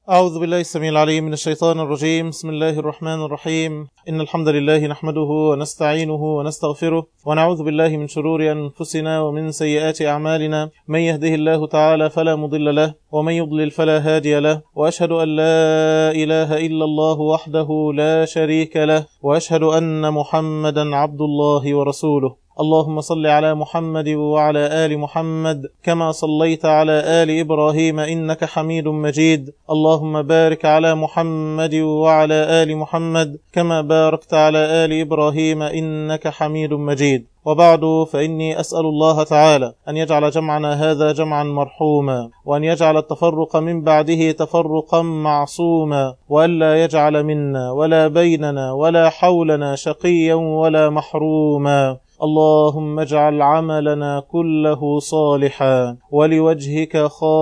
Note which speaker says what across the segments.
Speaker 1: أعوذ بالله السميع العليم من الشيطان الرجيم بسم الله الرحمن الرحيم إن الحمد لله نحمده ونستعينه ونستغفره ونعوذ بالله من شرور أنفسنا ومن سيئات أعمالنا من يهده الله تعالى فلا مضل له ومن يضلل فلا هادي له وأشهد أن لا إله إلا الله وحده لا شريك له وأشهد أن محمدا عبد الله ورسوله اللهم صل على محمد وعلى آل محمد كما صليت على آل إبراهيم إنك حميد مجيد اللهم بارك على محمد وعلى آل محمد كما باركت على آل إبراهيم إنك حميد مجيد وبعد فإني أسأل الله تعالى أن يجعل جمعنا هذا جمعا مرحوما وأن يجعل التفرق من بعده تفرقا معصوما وألا يجعل منا ولا بيننا ولا حولنا شقيا ولا محروما اللهم اجعل عملنا كله صالحا ولوجهك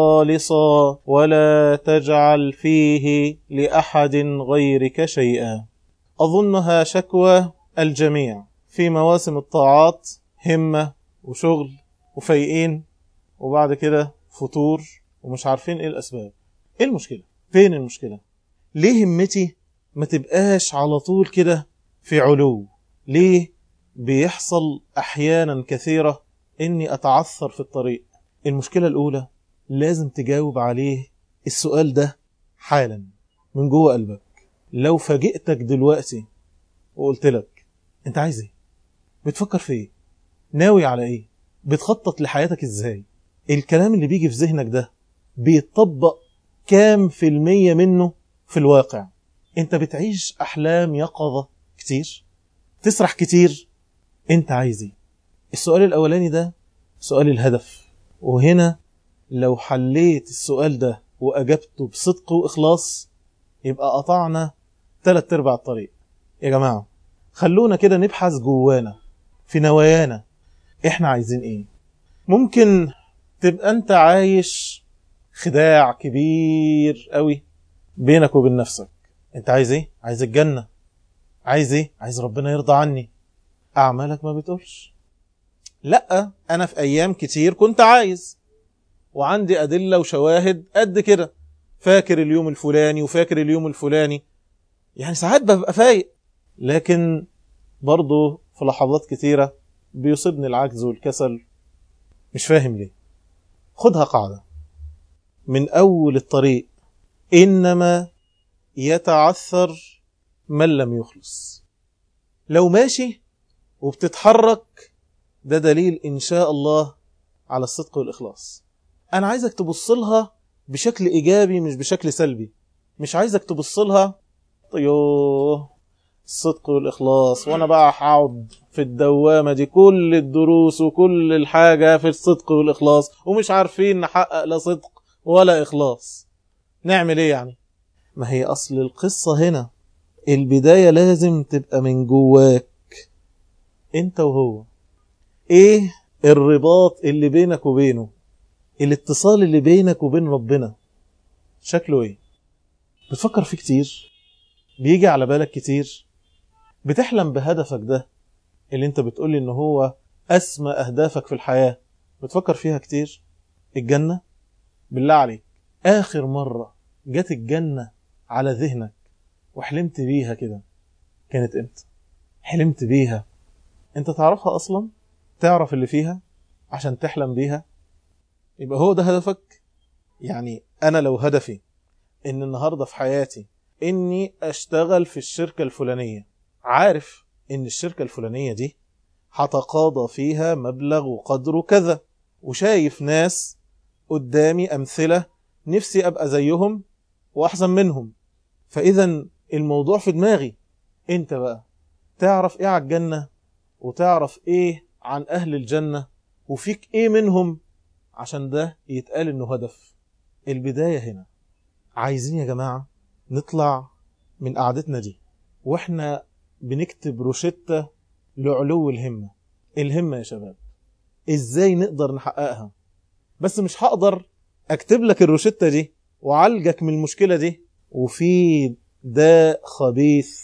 Speaker 1: خالصا ولا تجعل فيه لأحد غيرك شيئا أظنها شكوى الجميع في مواسم الطاعات همة وشغل وفايقين وبعد كده فتور ومش عارفين ايه الأسباب ايه المشكلة؟ فين المشكلة؟ ليه همتي ما تبقاش على طول كده في علو؟ ليه بيحصل احيانا كثيره اني اتعثر في الطريق المشكله الاولى لازم تجاوب عليه السؤال ده حالا من جوه قلبك لو فاجئتك دلوقتي وقلت لك انت عايز ايه بتفكر في ايه ناوي على ايه بتخطط لحياتك ازاي الكلام اللي بيجي في ذهنك ده بيتطبق كام في المية منه في الواقع انت بتعيش احلام يقظة كتير تسرح كتير انت عايز ايه السؤال الاولاني ده سؤال الهدف وهنا لو حليت السؤال ده واجبته بصدق واخلاص يبقى قطعنا ثلاث ارباع الطريق يا جماعه خلونا كده نبحث جوانا في نوايانا احنا عايزين ايه ممكن تبقى انت عايش خداع كبير قوي بينك وبين نفسك انت عايز ايه عايز الجنه عايز ايه عايز ربنا يرضى عني أعمالك ما بتقولش لا أنا في أيام كتير كنت عايز وعندي أدلة وشواهد قد كده فاكر اليوم الفلاني وفاكر اليوم الفلاني يعني ساعات ببقى فايق لكن برضه في لحظات كتيرة بيصيبني العجز والكسل مش فاهم ليه خدها قاعدة من أول الطريق إنما يتعثر من لم يخلص لو ماشي وبتتحرك ده دليل إن شاء الله على الصدق والإخلاص أنا عايزك تبص لها بشكل إيجابي مش بشكل سلبي مش عايزك تبص لها يوه الصدق والإخلاص وأنا بقى هقعد في الدوامة دي كل الدروس وكل الحاجة في الصدق والإخلاص ومش عارفين نحقق لا صدق ولا إخلاص نعمل إيه يعني ما هي أصل القصة هنا البداية لازم تبقى من جواك انت وهو ايه الرباط اللي بينك وبينه الاتصال اللي بينك وبين ربنا شكله ايه بتفكر فيه كتير بيجي على بالك كتير بتحلم بهدفك ده اللي انت بتقولي ان هو اسمى اهدافك في الحياة بتفكر فيها كتير الجنة بالله عليك اخر مرة جت الجنة على ذهنك وحلمت بيها كده كانت امتى حلمت بيها انت تعرفها اصلا تعرف اللي فيها عشان تحلم بيها يبقى هو ده هدفك يعني انا لو هدفي ان النهاردة في حياتي اني اشتغل في الشركة الفلانية عارف ان الشركة الفلانية دي هتقاضى فيها مبلغ وقدره كذا وشايف ناس قدامي امثلة نفسي ابقى زيهم واحسن منهم فاذا الموضوع في دماغي انت بقى تعرف ايه على الجنة وتعرف ايه عن اهل الجنة وفيك ايه منهم عشان ده يتقال انه هدف البداية هنا عايزين يا جماعة نطلع من قعدتنا دي واحنا بنكتب روشتة لعلو الهمة الهمة يا شباب ازاي نقدر نحققها بس مش هقدر اكتب لك الروشتة دي وعالجك من المشكلة دي وفي داء خبيث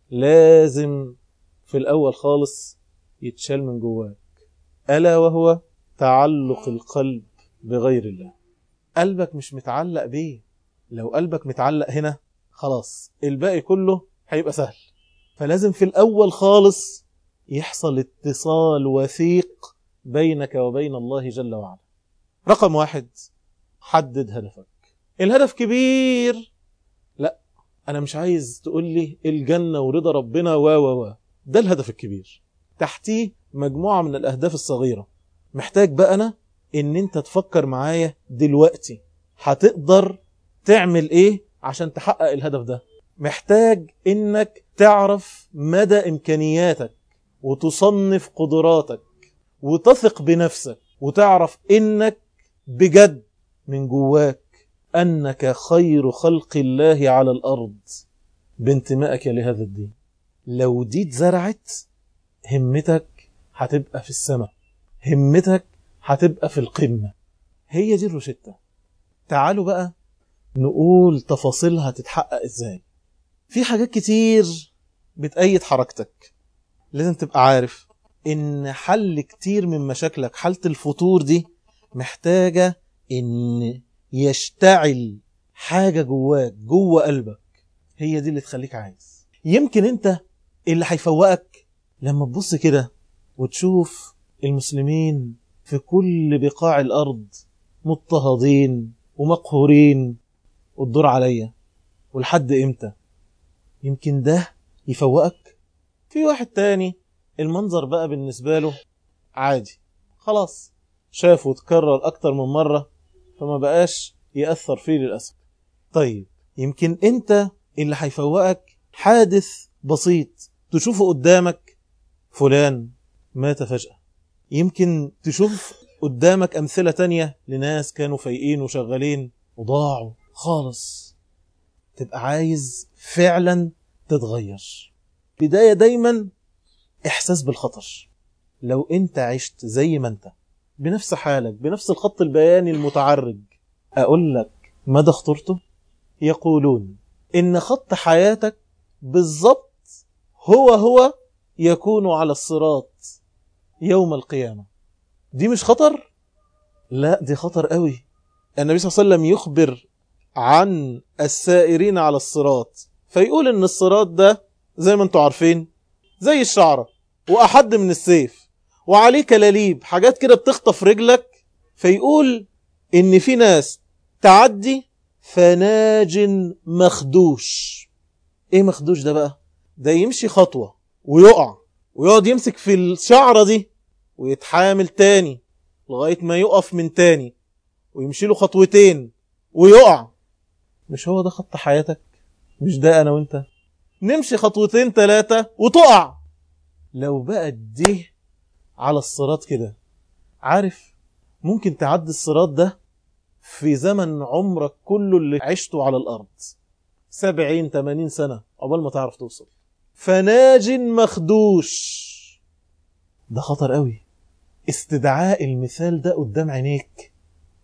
Speaker 1: لازم في الاول خالص يتشال من جواك ألا وهو تعلق القلب بغير الله قلبك مش متعلق بيه لو قلبك متعلق هنا خلاص الباقي كله هيبقى سهل فلازم في الأول خالص يحصل اتصال وثيق بينك وبين الله جل وعلا رقم واحد حدد هدفك الهدف كبير لا أنا مش عايز تقول لي الجنة ورضا ربنا و و و ده الهدف الكبير تحتيه مجموعة من الأهداف الصغيرة محتاج بقى أنا إن أنت تفكر معايا دلوقتي هتقدر تعمل إيه عشان تحقق الهدف ده محتاج إنك تعرف مدى إمكانياتك وتصنف قدراتك وتثق بنفسك وتعرف إنك بجد من جواك أنك خير خلق الله على الأرض بانتمائك لهذا الدين لو دي اتزرعت همتك هتبقى في السماء همتك هتبقى في القمة هي دي الروشتة تعالوا بقى نقول تفاصيلها تتحقق ازاي في حاجات كتير بتأيد حركتك لازم تبقى عارف ان حل كتير من مشاكلك حالة الفتور دي محتاجة ان يشتعل حاجة جواك جوه قلبك هي دي اللي تخليك عايز يمكن انت اللي هيفوقك لما تبص كده وتشوف المسلمين في كل بقاع الأرض مضطهدين ومقهورين والدور عليا ولحد امتى يمكن ده يفوقك في واحد تاني المنظر بقى بالنسبة له عادي خلاص شافه وتكرر أكتر من مرة فما بقاش يأثر فيه للأسف طيب يمكن أنت اللي هيفوقك حادث بسيط تشوفه قدامك فلان مات فجأة يمكن تشوف قدامك أمثلة تانية لناس كانوا فايقين وشغالين وضاعوا خالص تبقى عايز فعلا تتغير بداية دايما إحساس بالخطر لو أنت عشت زي ما أنت بنفس حالك بنفس الخط البياني المتعرج أقول لك مدى خطورته يقولون إن خط حياتك بالضبط هو هو يكون على الصراط يوم القيامة دي مش خطر؟ لا دي خطر قوي النبي صلى الله عليه وسلم يخبر عن السائرين على الصراط فيقول ان الصراط ده زي ما انتم عارفين زي الشعرة وأحد من السيف وعليه كلاليب حاجات كده بتخطف رجلك فيقول ان في ناس تعدي فناج مخدوش ايه مخدوش ده بقى ده يمشي خطوة ويقع ويقعد يمسك في الشعرة دي ويتحامل تاني لغاية ما يقف من تاني ويمشي له خطوتين ويقع مش هو ده خط حياتك مش ده انا وانت نمشي خطوتين ثلاثة وتقع لو بقت دي على الصراط كده عارف ممكن تعدي الصراط ده في زمن عمرك كله اللي عشته على الأرض سبعين تمانين سنة عقبال ما تعرف توصل فناج مخدوش ده خطر قوي استدعاء المثال ده قدام عينيك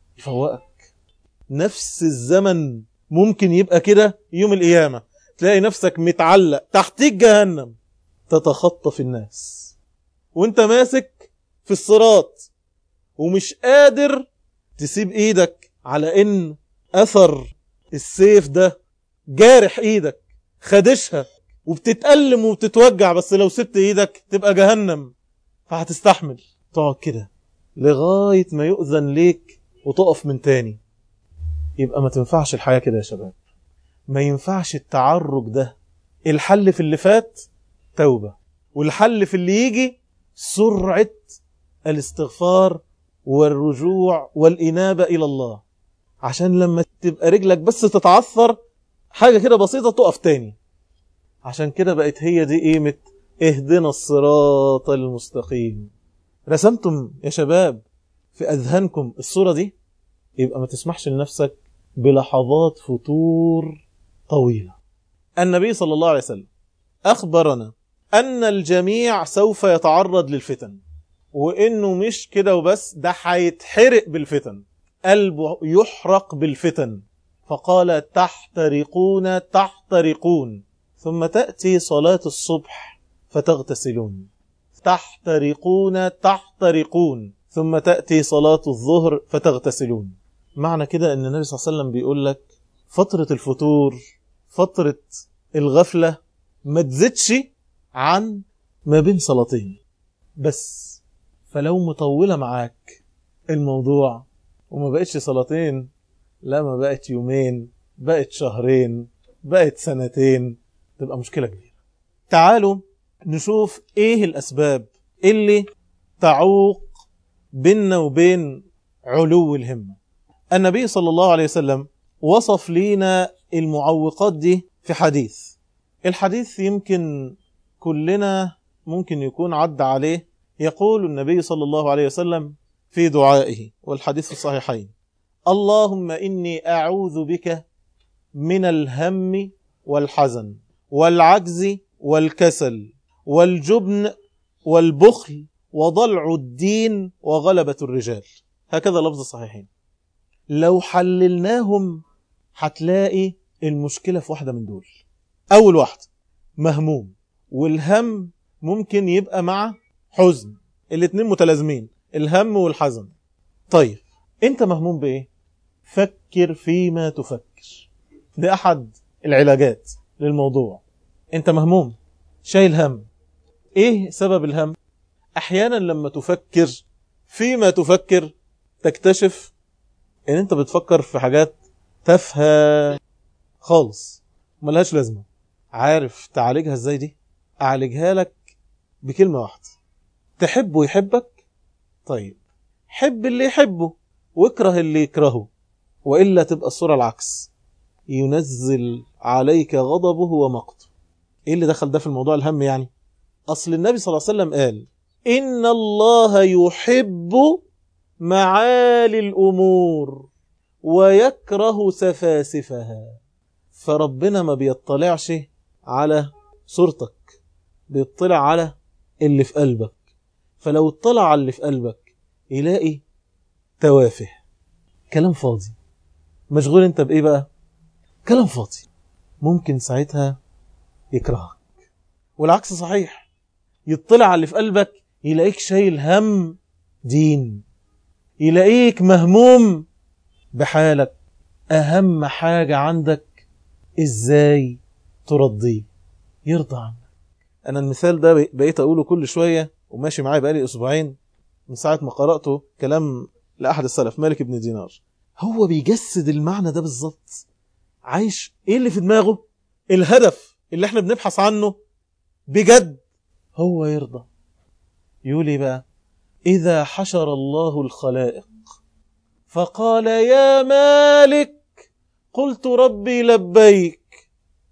Speaker 1: يفوقك نفس الزمن ممكن يبقى كده يوم القيامة تلاقي نفسك متعلق تحتيك جهنم تتخطف الناس وانت ماسك في الصراط ومش قادر تسيب ايدك على ان اثر السيف ده جارح ايدك خدشها وبتتألم وبتتوجع بس لو سبت ايدك تبقى جهنم فهتستحمل تقعد كده لغاية ما يؤذن ليك وتقف من تاني يبقى ما تنفعش الحياة كده يا شباب ما ينفعش التعرج ده الحل في اللي فات توبة والحل في اللي يجي سرعة الاستغفار والرجوع والإنابة إلى الله عشان لما تبقى رجلك بس تتعثر حاجة كده بسيطة تقف تاني عشان كده بقت هي دي قيمة اهدنا الصراط المستقيم رسمتم يا شباب في أذهانكم الصورة دي يبقى ما تسمحش لنفسك بلحظات فتور طويلة النبي صلى الله عليه وسلم أخبرنا أن الجميع سوف يتعرض للفتن وإنه مش كده وبس ده هيتحرق بالفتن قلبه يحرق بالفتن فقال تحترقون تحترقون ثم تأتي صلاة الصبح فتغتسلون تحترقون تحترقون ثم تأتي صلاة الظهر فتغتسلون معنى كده أن النبي صلى الله عليه وسلم بيقول لك فترة الفتور فترة الغفلة ما تزيدش عن ما بين صلاتين بس فلو مطولة معاك الموضوع وما بقتش صلاتين لا ما بقت يومين بقت شهرين بقت سنتين تبقى مشكلة كبيرة تعالوا نشوف ايه الاسباب اللي تعوق بيننا وبين علو الهمة النبي صلى الله عليه وسلم وصف لينا المعوقات دي في حديث الحديث يمكن كلنا ممكن يكون عد عليه يقول النبي صلى الله عليه وسلم في دعائه والحديث في الصحيحين اللهم إني أعوذ بك من الهم والحزن والعجز والكسل والجبن والبخل وضلع الدين وغلبة الرجال هكذا لفظ الصحيحين لو حللناهم هتلاقي المشكلة في واحدة من دول أول واحدة مهموم والهم ممكن يبقى مع حزن الاتنين متلازمين الهم والحزن طيب انت مهموم بايه فكر فيما تفكر ده احد العلاجات للموضوع انت مهموم شايل هم ايه سبب الهم احيانا لما تفكر فيما تفكر تكتشف ان انت بتفكر في حاجات تافهه خالص ملهاش لازمه عارف تعالجها ازاي دي اعالجها لك بكلمه واحده تحبه يحبك طيب حب اللي يحبه واكره اللي يكرهه وإلا تبقى الصورة العكس ينزل عليك غضبه ومقته ايه اللي دخل ده في الموضوع الهم يعني اصل النبي صلى الله عليه وسلم قال ان الله يحب معالي الامور ويكره سفاسفها فربنا ما بيطلعش على صورتك بيطلع على اللي في قلبك فلو اطلع على اللي في قلبك يلاقي توافه كلام فاضي مشغول انت بايه بقى كلام فاضي ممكن ساعتها يكرهك والعكس صحيح يطلع على اللي في قلبك يلاقيك شايل هم دين يلاقيك مهموم بحالك اهم حاجة عندك ازاي ترضيه يرضى عنك انا المثال ده بقيت اقوله كل شوية وماشي معايا بقالي اسبوعين من ساعة ما قرأته كلام لأحد السلف مالك بن دينار هو بيجسد المعنى ده بالظبط عايش ايه اللي في دماغه الهدف اللي احنا بنبحث عنه بجد هو يرضى يقول ايه بقى إذا حشر الله الخلائق فقال يا مالك قلت ربي لبيك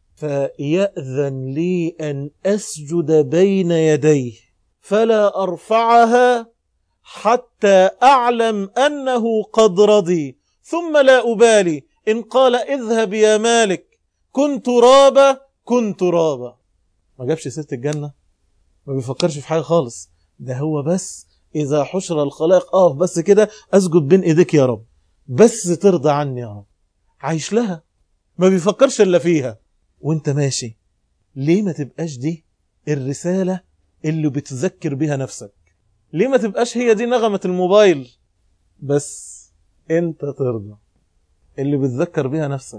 Speaker 1: فيأذن لي أن أسجد بين يديه فلا أرفعها حتى أعلم أنه قد رضي ثم لا أبالي إن قال اذهب يا مالك كنت رابا كنت رابا ما جابش سيرة الجنة ما بيفكرش في حاجة خالص ده هو بس إذا حشر الخلائق أقف بس كده أسجد بين إيديك يا رب بس ترضى عني يا رب عايش لها ما بيفكرش إلا فيها وانت ماشي ليه ما تبقاش دي الرسالة اللي بتذكر بها نفسك ليه ما تبقاش هي دي نغمة الموبايل بس انت ترضى اللي بتذكر بها نفسك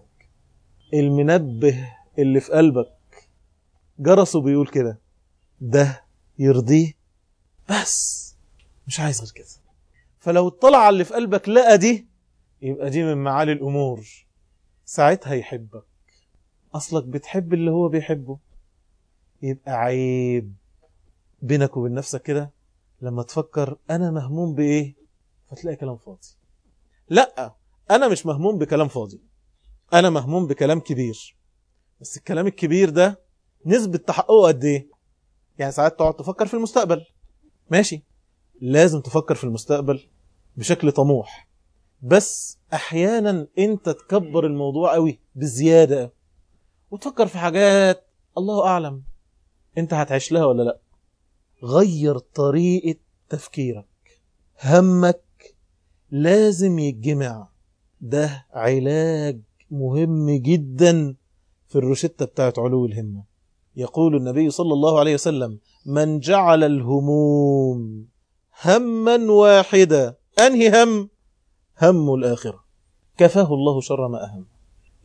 Speaker 1: المنبه اللي في قلبك جرسه بيقول كده ده يرضيه بس مش عايز غير كده فلو اطلع على اللي في قلبك لقى دي يبقى دي من معالي الأمور ساعتها يحبك أصلك بتحب اللي هو بيحبه يبقى عيب بينك وبين نفسك كده لما تفكر أنا مهموم بإيه فتلاقي كلام فاضي لا أنا مش مهموم بكلام فاضي أنا مهموم بكلام كبير بس الكلام الكبير ده نسبة تحققه قد إيه يعني ساعات تقعد تفكر في المستقبل ماشي لازم تفكر في المستقبل بشكل طموح بس احيانا انت تكبر الموضوع قوي بزيادة وتفكر في حاجات الله اعلم انت هتعيش لها ولا لا غير طريقة تفكيرك همك لازم يتجمع ده علاج مهم جدا في الروشتة بتاعت علو الهمة يقول النبي صلى الله عليه وسلم من جعل الهموم هما واحدا أنهي هم هم الآخرة كفاه الله شر ما أهم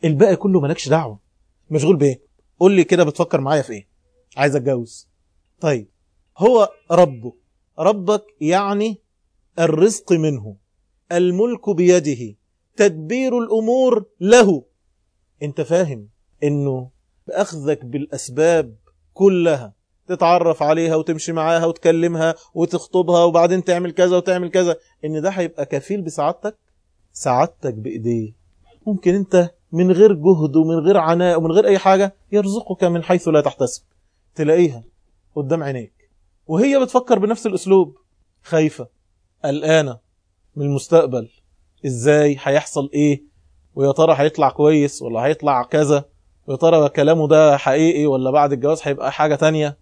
Speaker 1: الباقي كله مالكش دعوة مشغول بايه قول لي كده بتفكر معايا في ايه عايز اتجوز طيب هو ربه ربك يعني الرزق منه الملك بيده تدبير الأمور له انت فاهم انه بأخذك بالأسباب كلها تتعرف عليها وتمشي معاها وتكلمها وتخطبها وبعدين تعمل كذا وتعمل كذا ان ده هيبقى كفيل بسعادتك سعادتك بإيديه ممكن انت من غير جهد ومن غير عناء ومن غير اي حاجة يرزقك من حيث لا تحتسب تلاقيها قدام عينيك وهي بتفكر بنفس الاسلوب خايفة قلقانة من المستقبل ازاي هيحصل ايه ويا ترى هيطلع كويس ولا هيطلع كذا ويا ترى كلامه ده حقيقي ولا بعد الجواز هيبقى حاجة تانية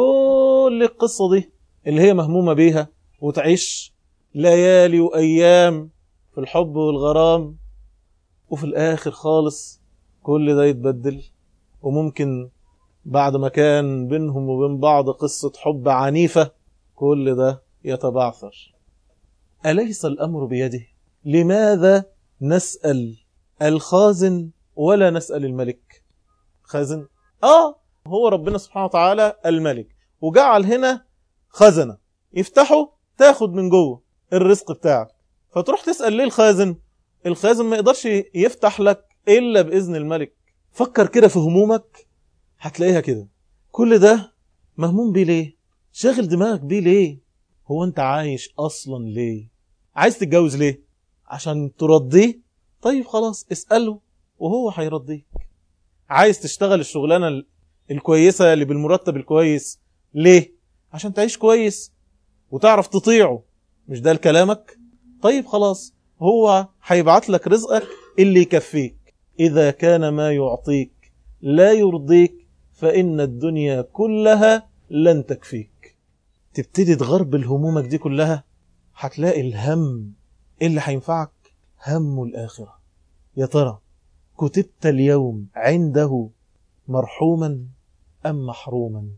Speaker 1: كل القصة دي اللي هي مهمومة بيها وتعيش ليالي وأيام في الحب والغرام وفي الآخر خالص كل ده يتبدل وممكن بعد ما كان بينهم وبين بعض قصة حب عنيفة كل ده يتبعثر أليس الأمر بيده لماذا نسأل الخازن ولا نسأل الملك خازن آه هو ربنا سبحانه وتعالى الملك وجعل هنا خزنة يفتحه تاخد من جوه الرزق بتاعك فتروح تسأل ليه الخازن الخازن ما يقدرش يفتح لك إلا بإذن الملك فكر كده في همومك هتلاقيها كده كل ده مهموم بيه ليه شاغل دماغك بيه ليه هو انت عايش اصلا ليه عايز تتجوز ليه عشان ترضيه طيب خلاص اسأله وهو هيرضيك عايز تشتغل الشغلانة الكويسة اللي بالمرتب الكويس ليه عشان تعيش كويس وتعرف تطيعه مش ده لكلامك طيب خلاص هو هيبعت لك رزقك اللي يكفيك إذا كان ما يعطيك لا يرضيك فإن الدنيا كلها لن تكفيك تبتدي تغرب الهمومك دي كلها هتلاقي الهم اللي هينفعك هم الآخرة يا ترى كتبت اليوم عنده مرحوما أم محروما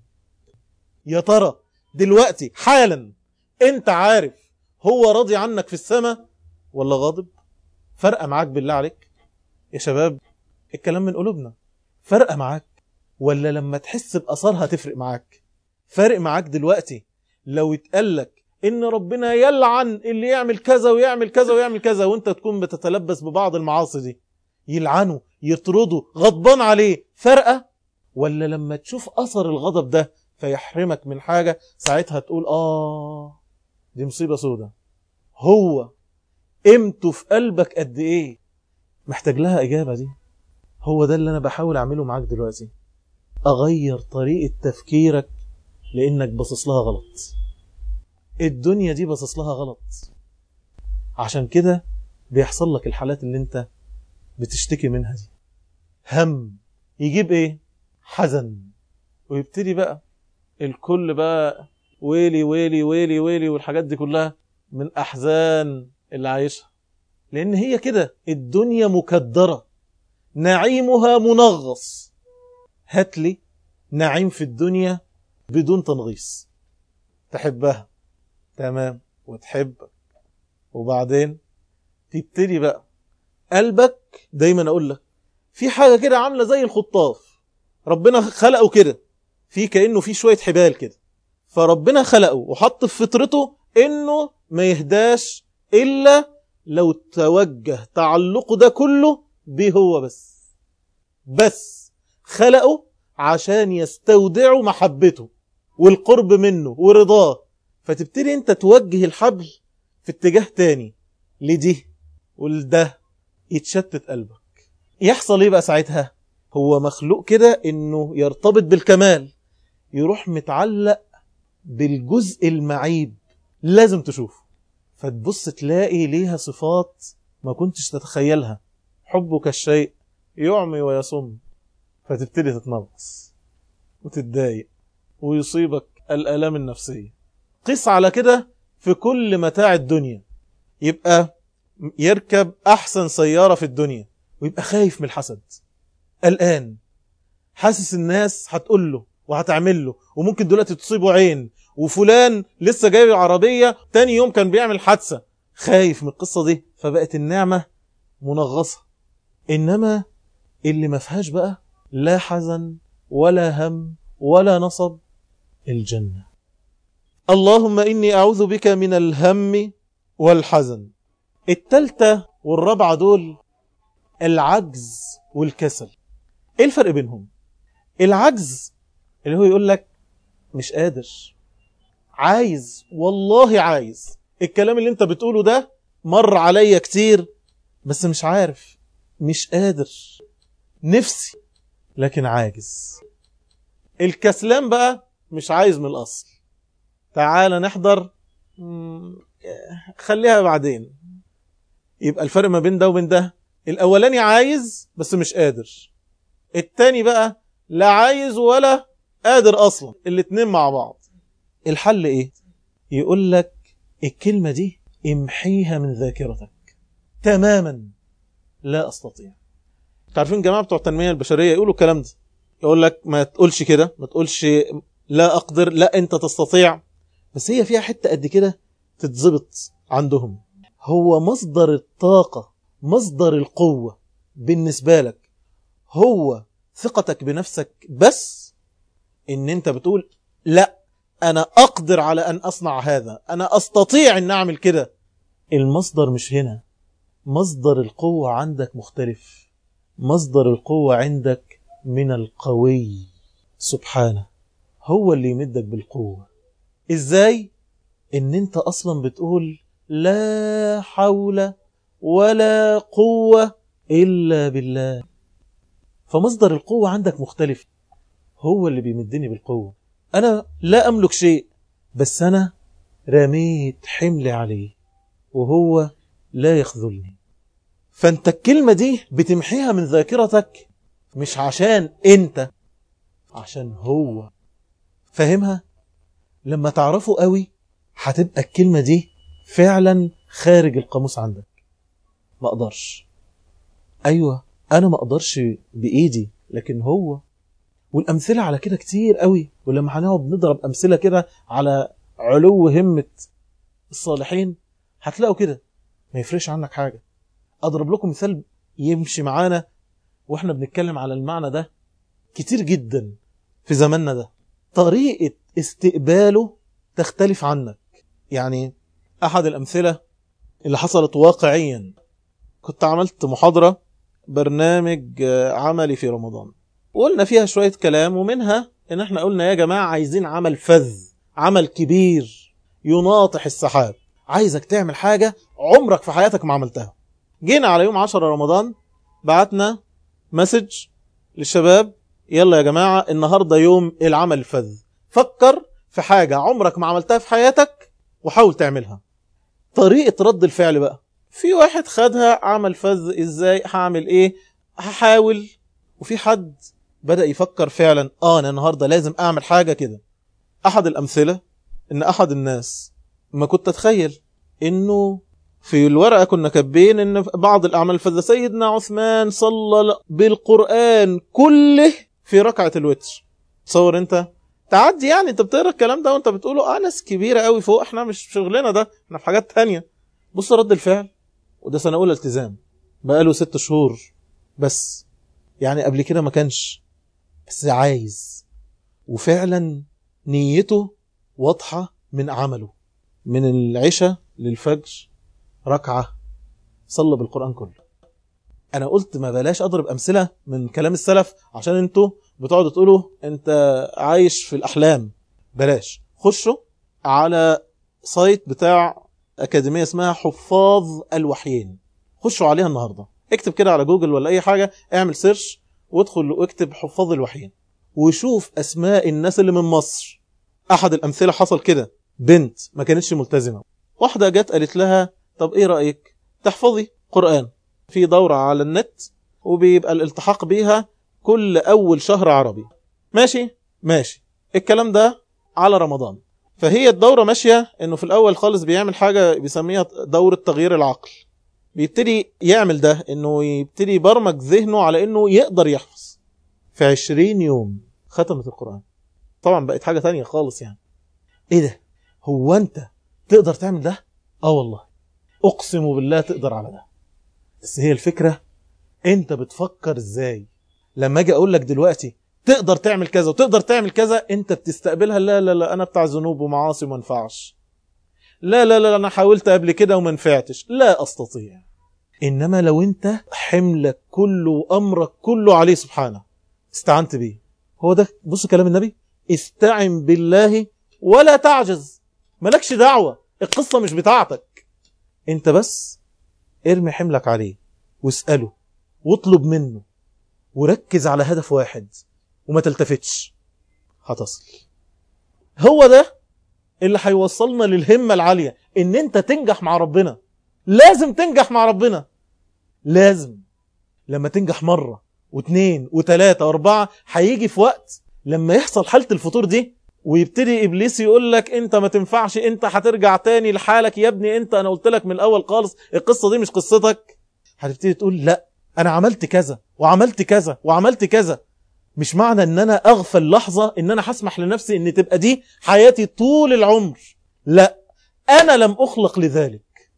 Speaker 1: يا ترى دلوقتي حالا انت عارف هو راضي عنك في السماء ولا غاضب فرقة معاك بالله عليك يا شباب الكلام من قلوبنا فرقة معاك ولا لما تحس بأثارها تفرق معاك فارق معاك دلوقتي لو يتقالك ان ربنا يلعن اللي يعمل كذا ويعمل كذا ويعمل كذا وانت تكون بتتلبس ببعض المعاصي دي يلعنه يطرده غضبان عليه فرقة ولا لما تشوف أثر الغضب ده فيحرمك من حاجة ساعتها تقول آه دي مصيبة سودة هو قيمته في قلبك قد إيه محتاج لها إجابة دي هو ده اللي أنا بحاول أعمله معاك دلوقتي أغير طريقة تفكيرك لأنك باصص لها غلط الدنيا دي باصص لها غلط عشان كده بيحصل لك الحالات اللي انت بتشتكي منها دي هم يجيب ايه حزن ويبتدي بقى الكل بقى ويلي ويلي ويلي ويلي والحاجات دي كلها من احزان اللي عايشها لان هي كده الدنيا مكدرة نعيمها منغص هات لي نعيم في الدنيا بدون تنغيص تحبها تمام وتحبك وبعدين تبتدي بقى قلبك دايما اقول لك في حاجة كده عاملة زي الخطاف ربنا خلقه كده في كأنه في شوية حبال كده فربنا خلقه وحط في فطرته انه ما يهداش الا لو توجه تعلقه ده كله به هو بس بس خلقه عشان يستودعوا محبته والقرب منه ورضاه فتبتدي انت توجه الحبل في اتجاه تاني لدي ولده يتشتت قلبك يحصل ايه بقى ساعتها هو مخلوق كده انه يرتبط بالكمال يروح متعلق بالجزء المعيب لازم تشوفه فتبص تلاقي ليها صفات ما كنتش تتخيلها حبك الشيء يعمي ويصم فتبتدي تتنغص وتتضايق ويصيبك الآلام النفسية قس على كده في كل متاع الدنيا يبقى يركب أحسن سيارة في الدنيا ويبقى خايف من الحسد الآن حاسس الناس هتقول له وهتعمل له وممكن دلوقتي تصيبه عين وفلان لسه جايب العربية تاني يوم كان بيعمل حادثة خايف من القصة دي فبقت النعمة منغصة إنما اللي ما فيهاش بقى لا حزن ولا هم ولا نصب الجنة اللهم إني أعوذ بك من الهم والحزن التالتة والرابعة دول العجز والكسل ايه الفرق بينهم العجز اللي هو يقول لك مش قادر عايز والله عايز الكلام اللي انت بتقوله ده مر عليا كتير بس مش عارف مش قادر نفسي لكن عاجز الكسلان بقى مش عايز من الأصل تعال نحضر خليها بعدين يبقى الفرق ما بين ده وبين ده الأولاني عايز بس مش قادر التاني بقى لا عايز ولا قادر أصلا الاتنين مع بعض الحل ايه يقول لك الكلمة دي امحيها من ذاكرتك تماما لا أستطيع تعرفين جماعة بتوع التنمية البشرية يقولوا الكلام ده يقول لك ما تقولش كده ما تقولش لا أقدر لا أنت تستطيع بس هي فيها حتة قد كده تتظبط عندهم هو مصدر الطاقة مصدر القوة بالنسبة لك هو ثقتك بنفسك بس ان انت بتقول لا انا اقدر على ان اصنع هذا انا استطيع ان اعمل كده المصدر مش هنا مصدر القوة عندك مختلف مصدر القوة عندك من القوي سبحانه هو اللي يمدك بالقوة ازاي ان انت اصلا بتقول لا حول ولا قوة الا بالله فمصدر القوة عندك مختلف هو اللي بيمدني بالقوة انا لا املك شيء بس انا رميت حملي عليه وهو لا يخذلني فانت الكلمة دي بتمحيها من ذاكرتك مش عشان انت عشان هو فاهمها لما تعرفه قوي هتبقى الكلمة دي فعلا خارج القاموس عندك ما اقدرش ايوه انا ما اقدرش بايدي لكن هو والامثله على كده كتير قوي ولما هنقعد نضرب امثله كده على علو همه الصالحين هتلاقوا كده ما يفرقش عنك حاجه اضرب لكم مثال يمشي معانا واحنا بنتكلم على المعنى ده كتير جدا في زماننا ده طريقه استقباله تختلف عنك يعني احد الامثله اللي حصلت واقعيا كنت عملت محاضره برنامج عملي في رمضان وقلنا فيها شوية كلام ومنها ان احنا قلنا يا جماعة عايزين عمل فذ عمل كبير يناطح السحاب عايزك تعمل حاجة عمرك في حياتك ما عملتها جينا على يوم 10 رمضان بعتنا مسج للشباب يلا يا جماعة النهاردة يوم العمل الفذ فكر في حاجة عمرك ما عملتها في حياتك وحاول تعملها طريقة رد الفعل بقى في واحد خدها عمل فذ ازاي هعمل ايه هحاول وفي حد بدأ يفكر فعلا اه انا النهاردة لازم اعمل حاجة كده احد الامثلة ان احد الناس ما كنت اتخيل انه في الورقة كنا كاتبين ان بعض الاعمال الفذة سيدنا عثمان صلى بالقرآن كله في ركعة الوتر تصور انت تعدي يعني انت بتقرا الكلام ده وانت بتقوله اه ناس كبيرة قوي فوق احنا مش شغلنا ده احنا في حاجات تانية بص رد الفعل وده سنة أولى التزام بقاله ست شهور بس يعني قبل كده ما كانش بس عايز وفعلا نيته واضحة من عمله من العشاء للفجر ركعة صلى بالقرآن كله أنا قلت ما بلاش أضرب أمثلة من كلام السلف عشان أنتوا بتقعدوا تقولوا أنت عايش في الأحلام بلاش خشوا على سايت بتاع أكاديمية اسمها حفاظ الوحيين خشوا عليها النهاردة اكتب كده على جوجل ولا أي حاجة اعمل سيرش وادخل واكتب حفاظ الوحيين وشوف أسماء الناس اللي من مصر أحد الأمثلة حصل كده بنت ما كانتش ملتزمة واحدة جت قالت لها طب إيه رأيك تحفظي قرآن في دورة على النت وبيبقى الالتحاق بيها كل أول شهر عربي ماشي ماشي الكلام ده على رمضان فهي الدورة ماشية انه في الاول خالص بيعمل حاجة بيسميها دورة تغيير العقل بيبتدي يعمل ده انه يبتدي يبرمج ذهنه على انه يقدر يحفظ في عشرين يوم ختمت القرآن طبعا بقت حاجة تانية خالص يعني ايه ده هو انت تقدر تعمل ده اه والله اقسم بالله تقدر على ده بس هي الفكرة انت بتفكر ازاي لما اجي اقول لك دلوقتي تقدر تعمل كذا وتقدر تعمل كذا انت بتستقبلها لا لا لا انا بتاع ذنوب ومعاصي ما ينفعش لا لا لا انا حاولت قبل كده وما نفعتش لا استطيع انما لو انت حملك كله وامرك كله عليه سبحانه استعنت بيه هو ده بص كلام النبي استعن بالله ولا تعجز مالكش دعوة القصة مش بتاعتك انت بس ارمي حملك عليه واسأله واطلب منه وركز على هدف واحد وما تلتفتش هتصل هو ده اللي هيوصلنا للهمة العالية ان انت تنجح مع ربنا لازم تنجح مع ربنا لازم لما تنجح مرة واثنين وثلاثة واربعة هيجي في وقت لما يحصل حالة الفطور دي ويبتدي ابليس يقول لك انت ما تنفعش انت هترجع تاني لحالك يا ابني انت انا قلت لك من الاول خالص القصة دي مش قصتك هتبتدي تقول لا انا عملت كذا وعملت كذا وعملت كذا مش معنى ان انا اغفل لحظة ان انا هسمح لنفسي ان تبقى دي حياتي طول العمر لا انا لم اخلق لذلك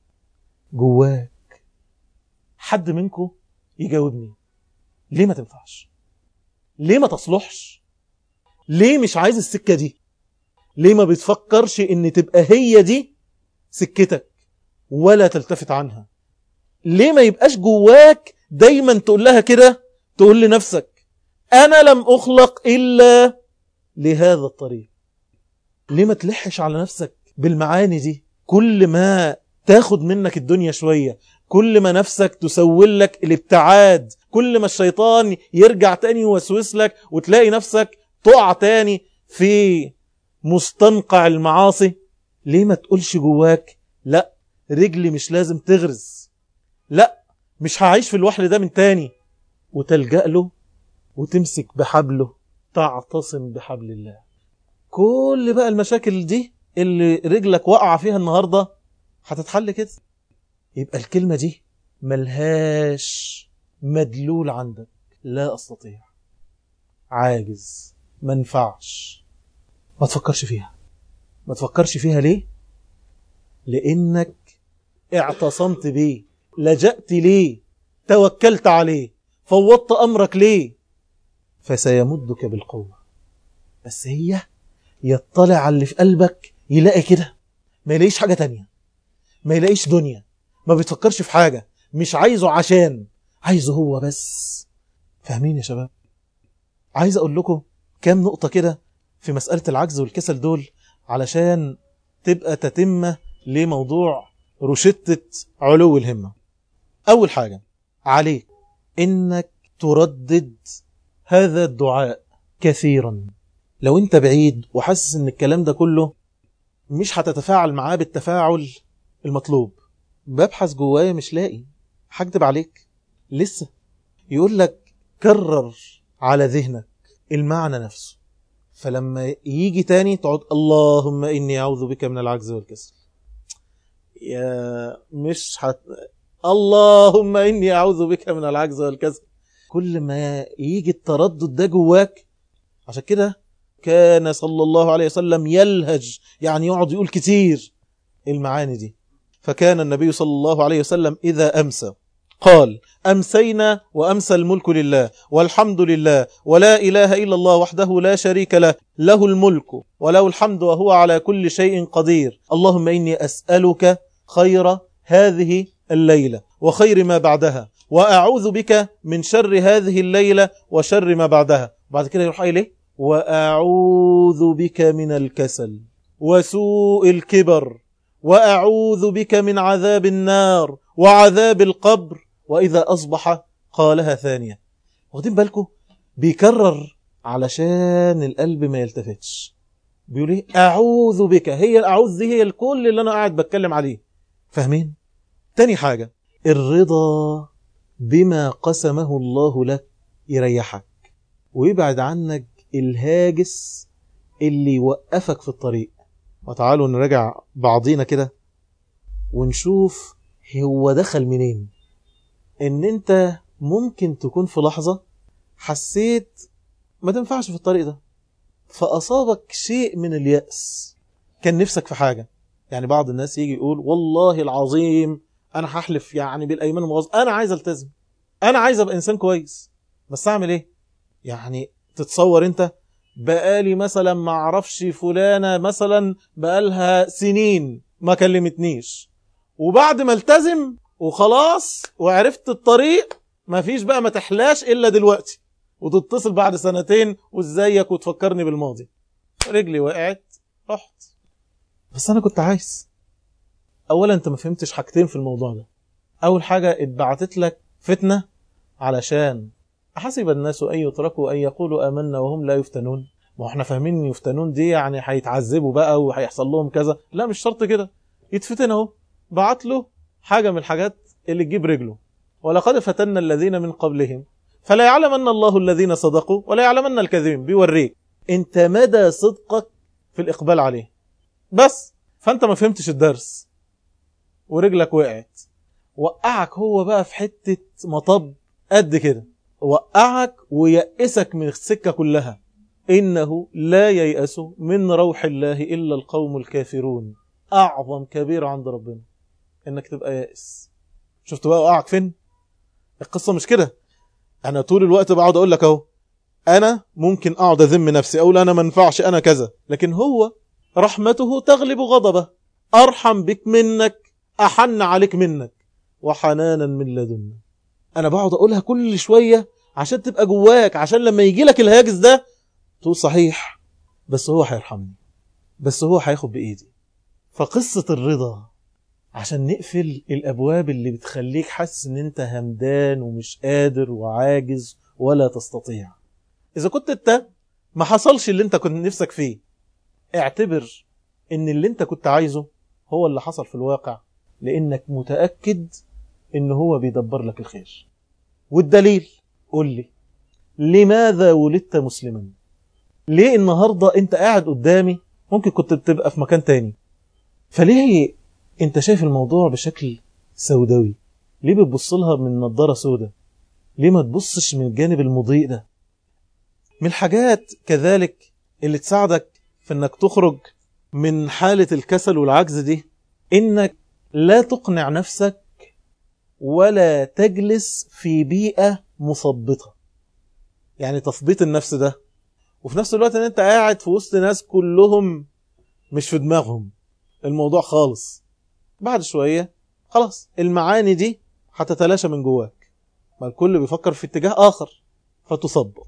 Speaker 1: جواك حد منكم يجاوبني ليه ما تنفعش ليه ما تصلحش ليه مش عايز السكة دي ليه ما بتفكرش ان تبقى هي دي سكتك ولا تلتفت عنها ليه ما يبقاش جواك دايما تقول لها كده تقول لنفسك انا لم اخلق الا لهذا الطريق ليه ما تلحش على نفسك بالمعاني دي كل ما تاخد منك الدنيا شوية كل ما نفسك تسول لك الابتعاد كل ما الشيطان يرجع تاني يوسوس لك وتلاقي نفسك تقع تاني في مستنقع المعاصي ليه ما تقولش جواك لا رجلي مش لازم تغرز لا مش هعيش في الوحل ده من تاني وتلجأ له وتمسك بحبله تعتصم بحبل الله كل بقى المشاكل دي اللي رجلك وقع فيها النهاردة هتتحل كده يبقى الكلمة دي ملهاش مدلول عندك لا أستطيع عاجز منفعش ما تفكرش فيها ما تفكرش فيها ليه لأنك اعتصمت بيه لجأت ليه توكلت عليه فوضت أمرك ليه فسيمدك بالقوة بس هي يطلع على اللي في قلبك يلاقي كده ما يلاقيش حاجة تانية ما يلاقيش دنيا ما بيتفكرش في حاجة مش عايزه عشان عايزه هو بس فاهمين يا شباب عايز اقول لكم كام نقطة كده في مسألة العجز والكسل دول علشان تبقى تتمة لموضوع رشدة علو الهمة أول حاجة عليك إنك تردد هذا الدعاء كثيرا لو انت بعيد وحاسس ان الكلام ده كله مش هتتفاعل معاه بالتفاعل المطلوب ببحث جوايا مش لاقي هكدب عليك لسه يقول لك كرر على ذهنك المعنى نفسه فلما يجي تاني تقعد اللهم إني أعوذ بك من العجز والكسل يا مش حت... اللهم إني أعوذ بك من العجز والكسل كل ما يجي التردد ده جواك عشان كده كان صلى الله عليه وسلم يلهج يعني يقعد يقول كتير المعاني دي فكان النبي صلى الله عليه وسلم إذا أمسى قال أمسينا وأمسى الملك لله والحمد لله ولا إله إلا الله وحده لا شريك له له الملك وله الحمد وهو على كل شيء قدير اللهم إني أسألك خير هذه الليلة وخير ما بعدها وأعوذ بك من شر هذه الليلة وشر ما بعدها بعد كده يروح إليه وأعوذ بك من الكسل وسوء الكبر وأعوذ بك من عذاب النار وعذاب القبر وإذا أصبح قالها ثانية واخدين بالكم بيكرر علشان القلب ما يلتفتش بيقول ايه أعوذ بك هي الأعوذ دي هي الكل اللي أنا قاعد بتكلم عليه فاهمين تاني حاجة الرضا بما قسمه الله لك يريحك ويبعد عنك الهاجس اللي يوقفك في الطريق وتعالوا نراجع بعضينا كده ونشوف هو دخل منين ان انت ممكن تكون في لحظة حسيت ما تنفعش في الطريق ده فأصابك شيء من اليأس كان نفسك في حاجة يعني بعض الناس يجي يقول والله العظيم أنا هحلف يعني بالأيمان المغاظ أنا عايز ألتزم انا عايز ابقى انسان كويس بس اعمل ايه يعني تتصور انت بقالي مثلا ما اعرفش فلانه مثلا بقالها سنين ما كلمتنيش وبعد ما التزم وخلاص وعرفت الطريق ما فيش بقى ما تحلاش الا دلوقتي وتتصل بعد سنتين وازيك وتفكرني بالماضي رجلي وقعت رحت بس انا كنت عايز اولا انت ما فهمتش حاجتين في الموضوع ده اول حاجه اتبعتت لك فتنه علشان أحسب الناس أن يتركوا أن يقولوا آمنا وهم لا يفتنون ما احنا فاهمين ان يفتنون دي يعني هيتعذبوا بقى وهيحصل لهم كذا لا مش شرط كده يتفتن اهو بعت له حاجه من الحاجات اللي تجيب رجله ولقد فتنا الذين من قبلهم فلا يعلمن الله الذين صدقوا ولا يعلمن الكاذبين بيوريك انت مدى صدقك في الاقبال عليه بس فانت ما فهمتش الدرس ورجلك وقعت وقعك هو بقى في حته مطب قد كده وقعك ويأسك من السكة كلها إنه لا ييأس من روح الله إلا القوم الكافرون أعظم كبير عند ربنا إنك تبقى يائس شفت بقى وقعك فين القصة مش كده أنا طول الوقت بقعد أقول لك أهو أنا ممكن أقعد أذم نفسي أقول أنا ما ينفعش أنا كذا لكن هو رحمته تغلب غضبه أرحم بك منك أحن عليك منك وحنانا من لدنا انا بقعد اقولها كل شويه عشان تبقى جواك عشان لما يجي لك الهاجس ده تقول صحيح بس هو هيرحمني بس هو هياخد بايدي فقصه الرضا عشان نقفل الابواب اللي بتخليك حاسس ان انت همدان ومش قادر وعاجز ولا تستطيع اذا كنت انت ما حصلش اللي انت كنت نفسك فيه اعتبر ان اللي انت كنت عايزه هو اللي حصل في الواقع لانك متاكد ان هو بيدبر لك الخير والدليل قول لي لماذا ولدت مسلما ليه النهاردة انت قاعد قدامي ممكن كنت بتبقى في مكان تاني فليه انت شايف الموضوع بشكل سوداوي ليه بتبص لها من نظارة سودة ليه ما تبصش من الجانب المضيء ده من الحاجات كذلك اللي تساعدك في انك تخرج من حالة الكسل والعجز دي انك لا تقنع نفسك ولا تجلس في بيئة مثبطة يعني تثبيط النفس ده وفي نفس الوقت ان انت قاعد في وسط ناس كلهم مش في دماغهم الموضوع خالص بعد شوية خلاص المعاني دي هتتلاشى من جواك ما الكل بيفكر في اتجاه آخر فتثبط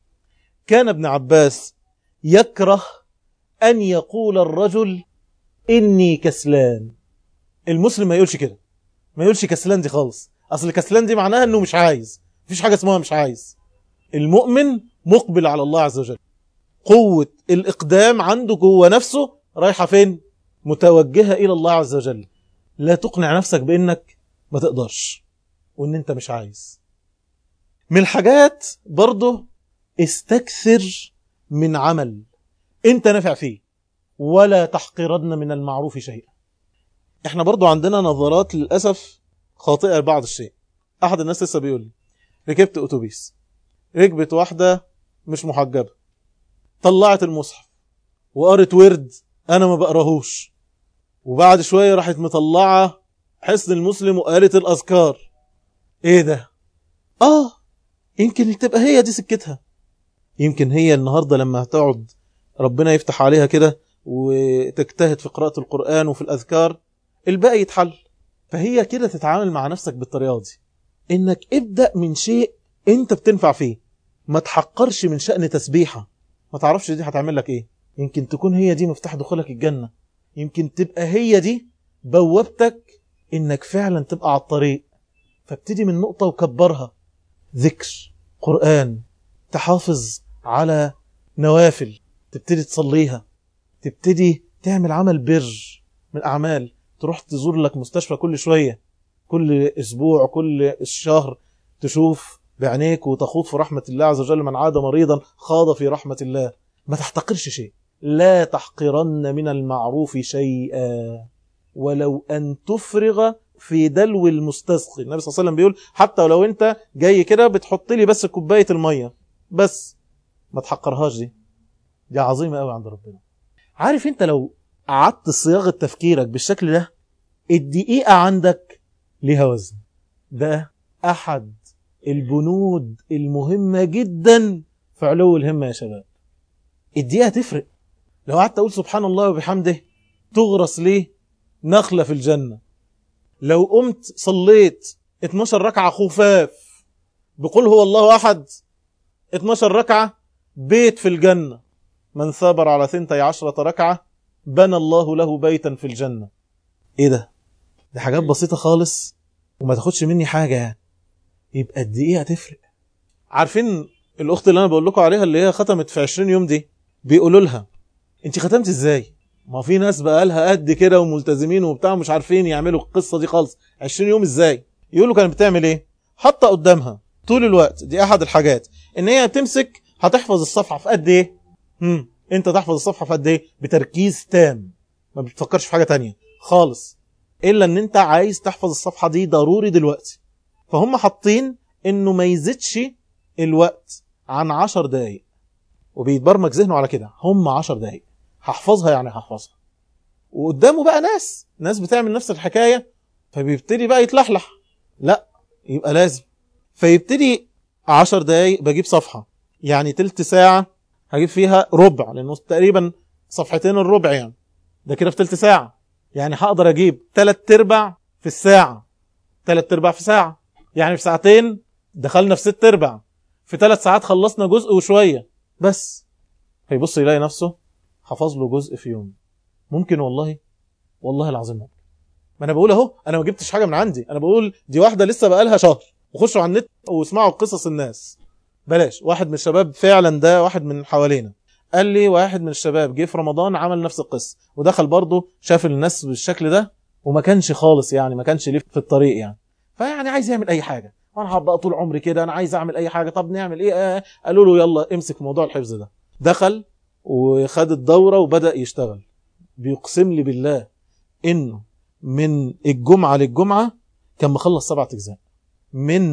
Speaker 1: كان ابن عباس يكره أن يقول الرجل إني كسلان المسلم ما يقولش كده ما يقولش كسلان دي خالص اصل كسلان دي معناها انه مش عايز مفيش حاجه اسمها مش عايز المؤمن مقبل على الله عز وجل قوه الاقدام عنده جوه نفسه رايحه فين متوجهه الى الله عز وجل لا تقنع نفسك بانك ما تقدرش وان انت مش عايز من الحاجات برضه استكثر من عمل انت نافع فيه ولا تحقرن من المعروف شيئا احنا برضو عندنا نظرات للأسف خاطئة لبعض الشيء أحد الناس لسه بيقول لي ركبت أتوبيس ركبت واحدة مش محجبة طلعت المصحف وقرت ورد أنا ما بقراهوش وبعد شوية راحت مطلعة حسن المسلم وقالت الأذكار إيه ده؟ آه يمكن تبقى هي دي سكتها يمكن هي النهاردة لما هتقعد ربنا يفتح عليها كده وتجتهد في قراءة القرآن وفي الأذكار الباقي يتحل فهي كده تتعامل مع نفسك بالطريقة دي انك ابدأ من شيء انت بتنفع فيه ما تحقرش من شأن تسبيحة ما تعرفش دي هتعمل لك ايه يمكن تكون هي دي مفتاح دخولك الجنة يمكن تبقى هي دي بوابتك انك فعلا تبقى على الطريق فابتدي من نقطة وكبرها ذكر قرآن تحافظ على نوافل تبتدي تصليها تبتدي تعمل عمل بر من الأعمال تروح تزور لك مستشفى كل شوية كل أسبوع كل الشهر تشوف بعينيك وتخوض في رحمة الله عز وجل من عاد مريضا خاض في رحمة الله ما تحتقرش شيء لا تحقرن من المعروف شيئا ولو أن تفرغ في دلو المستسقي النبي صلى الله عليه وسلم بيقول حتى ولو انت جاي كده بتحط لي بس كوبايه الميه بس ما تحقرهاش دي دي عظيمه قوي عند ربنا عارف انت لو قعدت صياغه تفكيرك بالشكل ده الدقيقه عندك ليها وزن ده احد البنود المهمة جدا في علو الهمة يا شباب الدقيقة تفرق لو قعدت أقول سبحان الله وبحمده تغرس ليه نخلة في الجنة لو قمت صليت 12 ركعة خفاف بقول هو الله أحد 12 ركعة بيت في الجنة من ثابر على ثنتي عشرة ركعة بنى الله له بيتا في الجنة ايه ده دي حاجات بسيطة خالص وما تاخدش مني حاجة يعني يبقى الدقيقة تفرق عارفين الاخت اللي انا بقول لكم عليها اللي هي ختمت في 20 يوم دي بيقولوا لها انت ختمت ازاي ما في ناس بقى لها قد كده وملتزمين وبتاع مش عارفين يعملوا القصة دي خالص 20 يوم ازاي يقولوا كانت بتعمل ايه حاطه قدامها طول الوقت دي احد الحاجات ان هي تمسك هتحفظ الصفحة في قد ايه هم. انت تحفظ الصفحة في قد ايه بتركيز تام ما بتفكرش في حاجة تانية خالص الا ان انت عايز تحفظ الصفحة دي ضروري دلوقتي فهم حاطين انه ما يزيدش الوقت عن عشر دقايق وبيتبرمج ذهنه على كده هم عشر دقايق هحفظها يعني هحفظها وقدامه بقى ناس ناس بتعمل نفس الحكاية فبيبتدي بقى يتلحلح لا يبقى لازم فيبتدي عشر دقايق بجيب صفحة يعني تلت ساعة هجيب فيها ربع لأنه تقريبا صفحتين الربع يعني ده كده في تلت ساعة يعني هقدر أجيب تلت ارباع في الساعة تلت ارباع في ساعة يعني في ساعتين دخلنا في ست ارباع في ثلاث ساعات خلصنا جزء وشوية بس فيبص يلاقي نفسه حفظ له جزء في يوم ممكن والله والله العظيم ممكن ما انا بقول اهو انا ما جبتش حاجه من عندي انا بقول دي واحده لسه بقالها شهر وخشوا على النت واسمعوا قصص الناس بلاش واحد من الشباب فعلا ده واحد من حوالينا قال لي واحد من الشباب جه في رمضان عمل نفس القصه ودخل برضه شاف الناس بالشكل ده وما كانش خالص يعني ما كانش ليه في الطريق يعني فيعني عايز يعمل اي حاجه وانا هبقى طول عمري كده انا عايز اعمل اي حاجه طب نعمل ايه آه. قالوا له يلا امسك موضوع الحفظ ده دخل وخد الدوره وبدا يشتغل بيقسم لي بالله انه من الجمعه للجمعه كان مخلص سبعة اجزاء من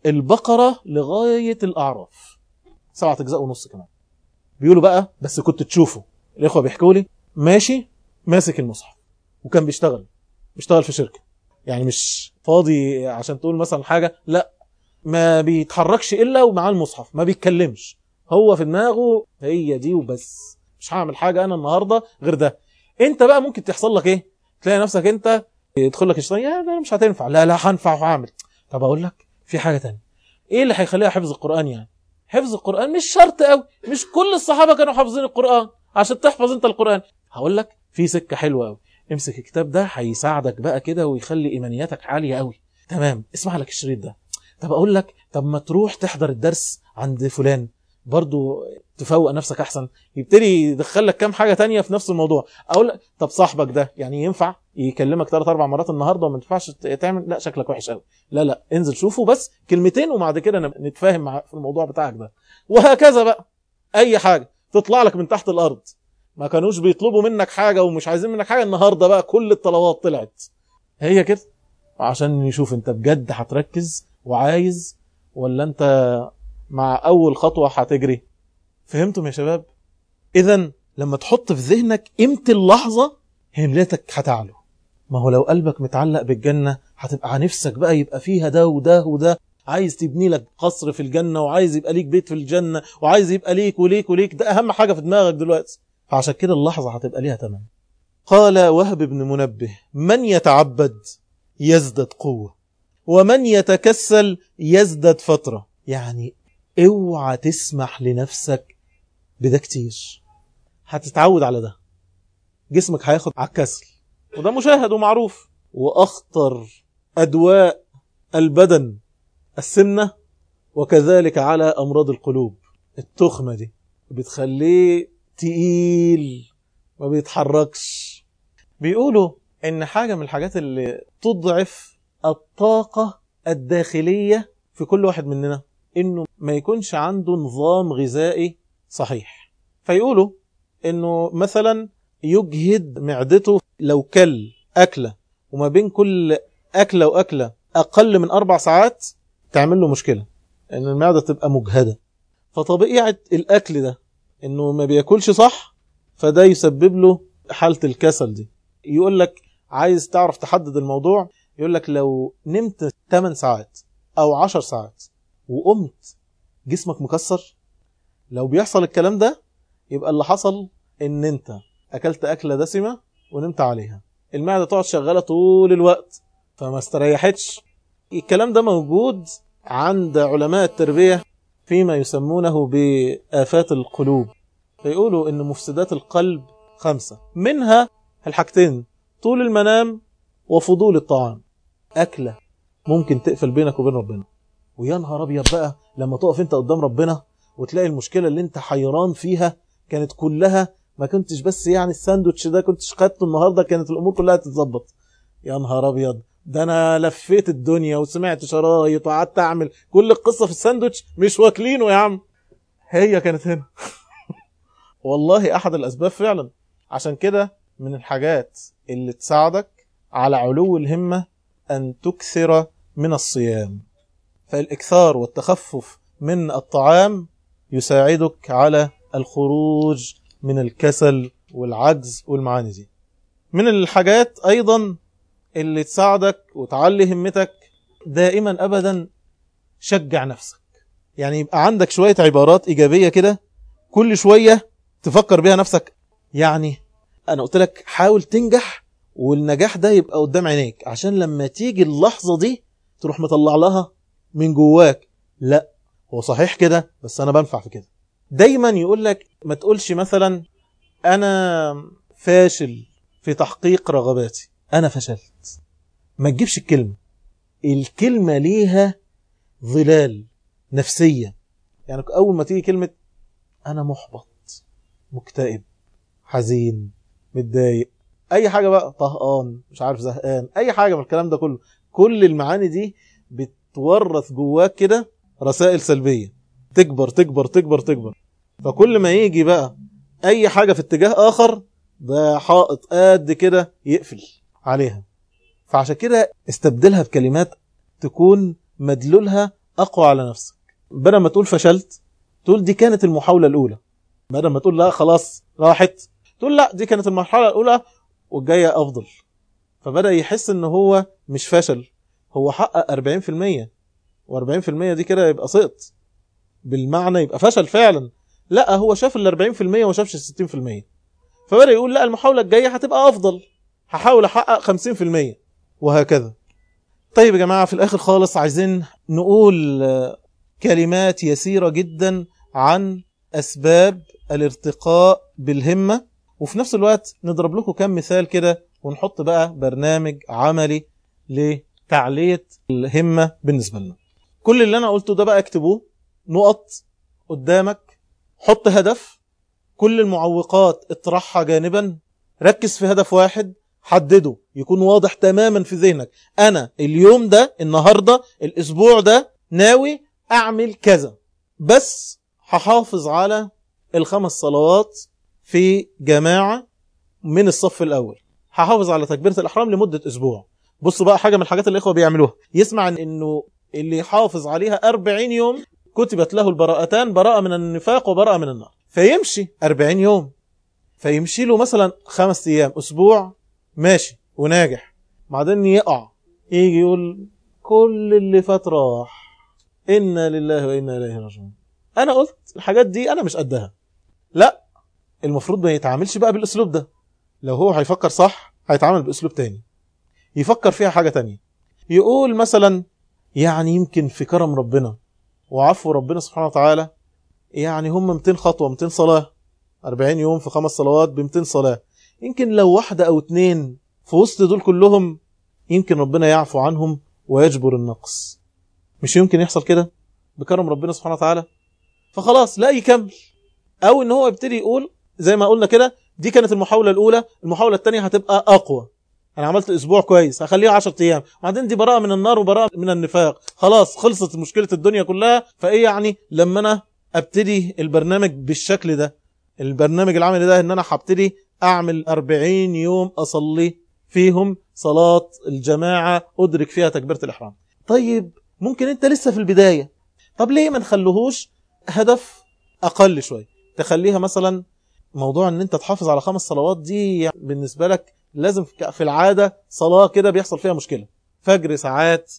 Speaker 1: البقره لغايه الاعراف سبعة اجزاء ونص كمان بيقولوا بقى بس كنت تشوفه الاخوه بيحكوا لي ماشي ماسك المصحف وكان بيشتغل بيشتغل في شركه يعني مش فاضي عشان تقول مثلا حاجه لا ما بيتحركش الا ومعاه المصحف ما بيتكلمش هو في دماغه هي دي وبس مش هعمل حاجه انا النهارده غير ده انت بقى ممكن تحصل لك ايه تلاقي نفسك انت يدخل لك الشيطان يا لا مش هتنفع لا لا هنفع وهعمل طب اقول لك في حاجه تانية ايه اللي هيخليها حفظ القران يعني حفظ القران مش شرط قوي مش كل الصحابه كانوا حافظين القران عشان تحفظ انت القران هقول لك في سكه حلوه قوي امسك الكتاب ده هيساعدك بقى كده ويخلي ايمانياتك عاليه قوي تمام اسمع لك الشريط ده طب اقول لك طب ما تروح تحضر الدرس عند فلان برضو تفوق نفسك احسن يبتدي يدخل لك كام حاجه تانية في نفس الموضوع اقول لك طب صاحبك ده يعني ينفع يكلمك ثلاث اربع مرات النهارده وما ينفعش تعمل لا شكلك وحش قوي لا لا انزل شوفه بس كلمتين وبعد كده نتفاهم مع في الموضوع بتاعك ده وهكذا بقى اي حاجه تطلع لك من تحت الارض ما كانوش بيطلبوا منك حاجه ومش عايزين منك حاجه النهارده بقى كل الطلبات طلعت هي كده عشان نشوف انت بجد هتركز وعايز ولا انت مع اول خطوه هتجري فهمتم يا شباب اذا لما تحط في ذهنك قيمه اللحظه همتك هتعلو ما هو لو قلبك متعلق بالجنه هتبقى نفسك بقى يبقى فيها ده وده وده عايز تبني لك قصر في الجنه وعايز يبقى ليك بيت في الجنه وعايز يبقى ليك وليك وليك ده اهم حاجه في دماغك دلوقتي فعشان كده اللحظه هتبقى ليها تمام قال وهب بن منبه من يتعبد يزدد قوه ومن يتكسل يزدد فتره يعني اوعى تسمح لنفسك بده كتير هتتعود على ده جسمك هياخد على الكسل وده مشاهد ومعروف واخطر ادواء البدن السمنه وكذلك على امراض القلوب التخمه دي بتخليه تقيل ما بيتحركش بيقولوا ان حاجه من الحاجات اللي تضعف الطاقه الداخليه في كل واحد مننا انه ما يكونش عنده نظام غذائي صحيح فيقولوا انه مثلا يجهد معدته لو كل اكله وما بين كل اكله واكله اقل من اربع ساعات تعمل له مشكله ان المعده تبقى مجهده فطبيعه الاكل ده انه ما بياكلش صح فده يسبب له حاله الكسل دي يقول لك عايز تعرف تحدد الموضوع يقول لك لو نمت 8 ساعات او 10 ساعات وقمت جسمك مكسر لو بيحصل الكلام ده يبقى اللي حصل ان انت اكلت اكله دسمه ونمت عليها المعده تقعد شغاله طول الوقت فما استريحتش الكلام ده موجود عند علماء التربيه فيما يسمونه بآفات القلوب فيقولوا ان مفسدات القلب خمسة منها الحاجتين طول المنام وفضول الطعام أكلة ممكن تقفل بينك وبين ربنا ويا نهار ابيض بقى لما تقف انت قدام ربنا وتلاقي المشكلة اللي انت حيران فيها كانت كلها ما كنتش بس يعني الساندوتش ده كنتش خدته النهارده كانت الامور كلها تتظبط يا نهار ابيض ده انا لفيت الدنيا وسمعت شرايط وقعدت اعمل كل القصه في الساندوتش مش واكلينه يا عم هي كانت هنا والله احد الاسباب فعلا عشان كده من الحاجات اللي تساعدك على علو الهمه ان تكثر من الصيام فالاكثار والتخفف من الطعام يساعدك على الخروج من الكسل والعجز والمعاني دي من الحاجات ايضا اللي تساعدك وتعلي همتك دائما ابدا شجع نفسك يعني يبقى عندك شوية عبارات ايجابية كده كل شوية تفكر بيها نفسك يعني انا قلت لك حاول تنجح والنجاح ده يبقى قدام عينيك عشان لما تيجي اللحظة دي تروح مطلع لها من جواك لا هو صحيح كده بس انا بنفع في كده دايما يقول لك ما تقولش مثلا انا فاشل في تحقيق رغباتي انا فشلت ما تجيبش الكلمة الكلمة ليها ظلال نفسية يعني اول ما تيجي كلمة انا محبط مكتئب حزين متضايق اي حاجة بقى طهقان مش عارف زهقان اي حاجة من الكلام ده كله كل المعاني دي بتورث جواك كده رسائل سلبية تكبر تكبر تكبر تكبر فكل ما يجي بقى اي حاجة في اتجاه اخر ده حائط قد كده يقفل عليها فعشان كده استبدلها بكلمات تكون مدلولها اقوى على نفسك بدل ما تقول فشلت تقول دي كانت المحاولة الاولى بدل ما تقول لا خلاص راحت تقول لا دي كانت المرحلة الاولى والجاية افضل فبدأ يحس ان هو مش فشل هو حقق 40% و40% دي كده يبقى سقط بالمعنى يبقى فشل فعلا لا هو شاف ال 40% وما شافش ال 60% فبدأ يقول لا المحاولة الجاية هتبقى أفضل هحاول أحقق 50% وهكذا طيب يا جماعة في الآخر خالص عايزين نقول كلمات يسيرة جدا عن أسباب الارتقاء بالهمة وفي نفس الوقت نضرب لكم كم مثال كده ونحط بقى برنامج عملي لتعلية الهمة بالنسبة لنا كل اللي أنا قلته ده بقى اكتبوه نقط قدامك حط هدف كل المعوقات اطرحها جانبا ركز في هدف واحد حدده يكون واضح تماما في ذهنك انا اليوم ده النهاردة الاسبوع ده ناوي اعمل كذا بس هحافظ على الخمس صلوات في جماعة من الصف الاول هحافظ على تكبيرة الاحرام لمدة اسبوع بصوا بقى حاجة من الحاجات اللي الاخوة بيعملوها يسمع انه اللي يحافظ عليها 40 يوم كتبت له البراءتان براءة من النفاق وبراءة من النار فيمشي 40 يوم فيمشي له مثلا خمس ايام اسبوع ماشي وناجح بعدين يقع يجي يقول كل اللي فات راح انا لله وانا اليه راجعون انا قلت الحاجات دي انا مش قدها لا المفروض ما يتعاملش بقى بالاسلوب ده لو هو هيفكر صح هيتعامل باسلوب تاني يفكر فيها حاجة تانية يقول مثلا يعني يمكن في كرم ربنا وعفو ربنا سبحانه وتعالى يعني هم 200 خطوة 200 صلاة 40 يوم في خمس صلوات ب 200 صلاة يمكن لو واحدة أو اتنين في وسط دول كلهم يمكن ربنا يعفو عنهم ويجبر النقص مش يمكن يحصل كده بكرم ربنا سبحانه وتعالى فخلاص لا يكمل أو إن هو يبتدي يقول زي ما قلنا كده دي كانت المحاولة الأولى المحاولة الثانية هتبقى أقوى أنا عملت أسبوع كويس هخليها 10 أيام بعدين دي براءة من النار وبراءة من النفاق خلاص خلصت مشكلة الدنيا كلها فإيه يعني لما أنا ابتدي البرنامج بالشكل ده البرنامج العملي ده ان انا هبتدي اعمل 40 يوم اصلي فيهم صلاة الجماعة ادرك فيها تكبيرة الاحرام طيب ممكن انت لسه في البداية طب ليه ما نخلوهوش هدف اقل شوية تخليها مثلا موضوع ان انت تحافظ على خمس صلوات دي يعني بالنسبة لك لازم في العادة صلاة كده بيحصل فيها مشكلة فجر ساعات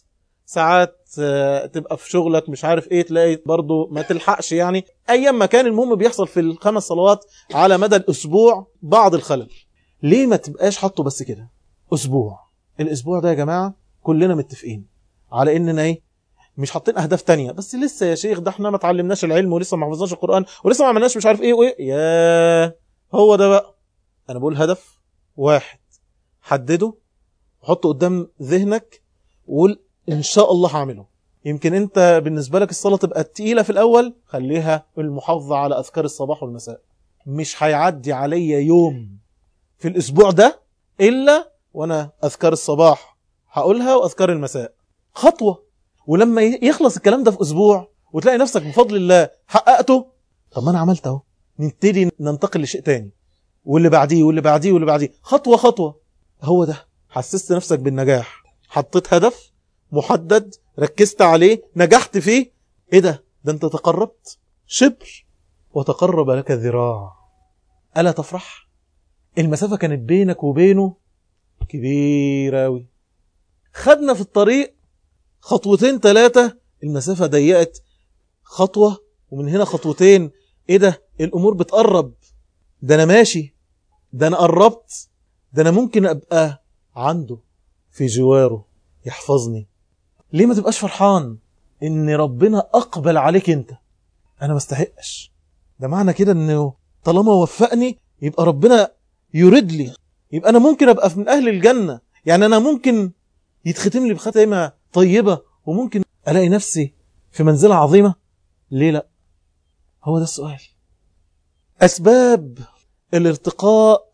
Speaker 1: ساعات آه، تبقى في شغلك مش عارف ايه تلاقي برضو ما تلحقش يعني ايام ما كان المهم بيحصل في الخمس صلوات على مدى الاسبوع بعض الخلل ليه ما تبقاش حاطه بس كده اسبوع الاسبوع ده يا جماعه كلنا متفقين على اننا ايه مش حاطين اهداف تانية بس لسه يا شيخ ده احنا ما اتعلمناش العلم ولسه ما حفظناش القران ولسه ما عملناش مش عارف ايه وايه يا هو ده بقى انا بقول هدف واحد حدده وحطه قدام ذهنك وقول ان شاء الله هعمله يمكن انت بالنسبه لك الصلاه تبقى تقيله في الاول خليها المحافظه على اذكار الصباح والمساء مش هيعدي عليا يوم في الاسبوع ده الا وانا اذكار الصباح هقولها واذكار المساء خطوه ولما يخلص الكلام ده في اسبوع وتلاقي نفسك بفضل الله حققته طب ما انا عملت اهو نبتدي ننتقل لشيء تاني واللي بعديه واللي بعديه واللي بعديه خطوه خطوه هو ده حسست نفسك بالنجاح حطيت هدف محدد ركزت عليه نجحت فيه ايه ده ده انت تقربت شبر وتقرب لك ذراع ألا تفرح المسافة كانت بينك وبينه كبيرة أوي خدنا في الطريق خطوتين ثلاثة المسافة ضيقت خطوة ومن هنا خطوتين ايه ده الامور بتقرب ده انا ماشي ده انا قربت ده انا ممكن ابقى عنده في جواره يحفظني ليه ما تبقاش فرحان ان ربنا اقبل عليك انت انا ما استحقش ده معنى كده انه طالما وفقني يبقى ربنا يريد لي يبقى انا ممكن ابقى من اهل الجنة يعني انا ممكن يتختم لي بختمة طيبة وممكن الاقي نفسي في منزلة عظيمة ليه لا هو ده السؤال اسباب الارتقاء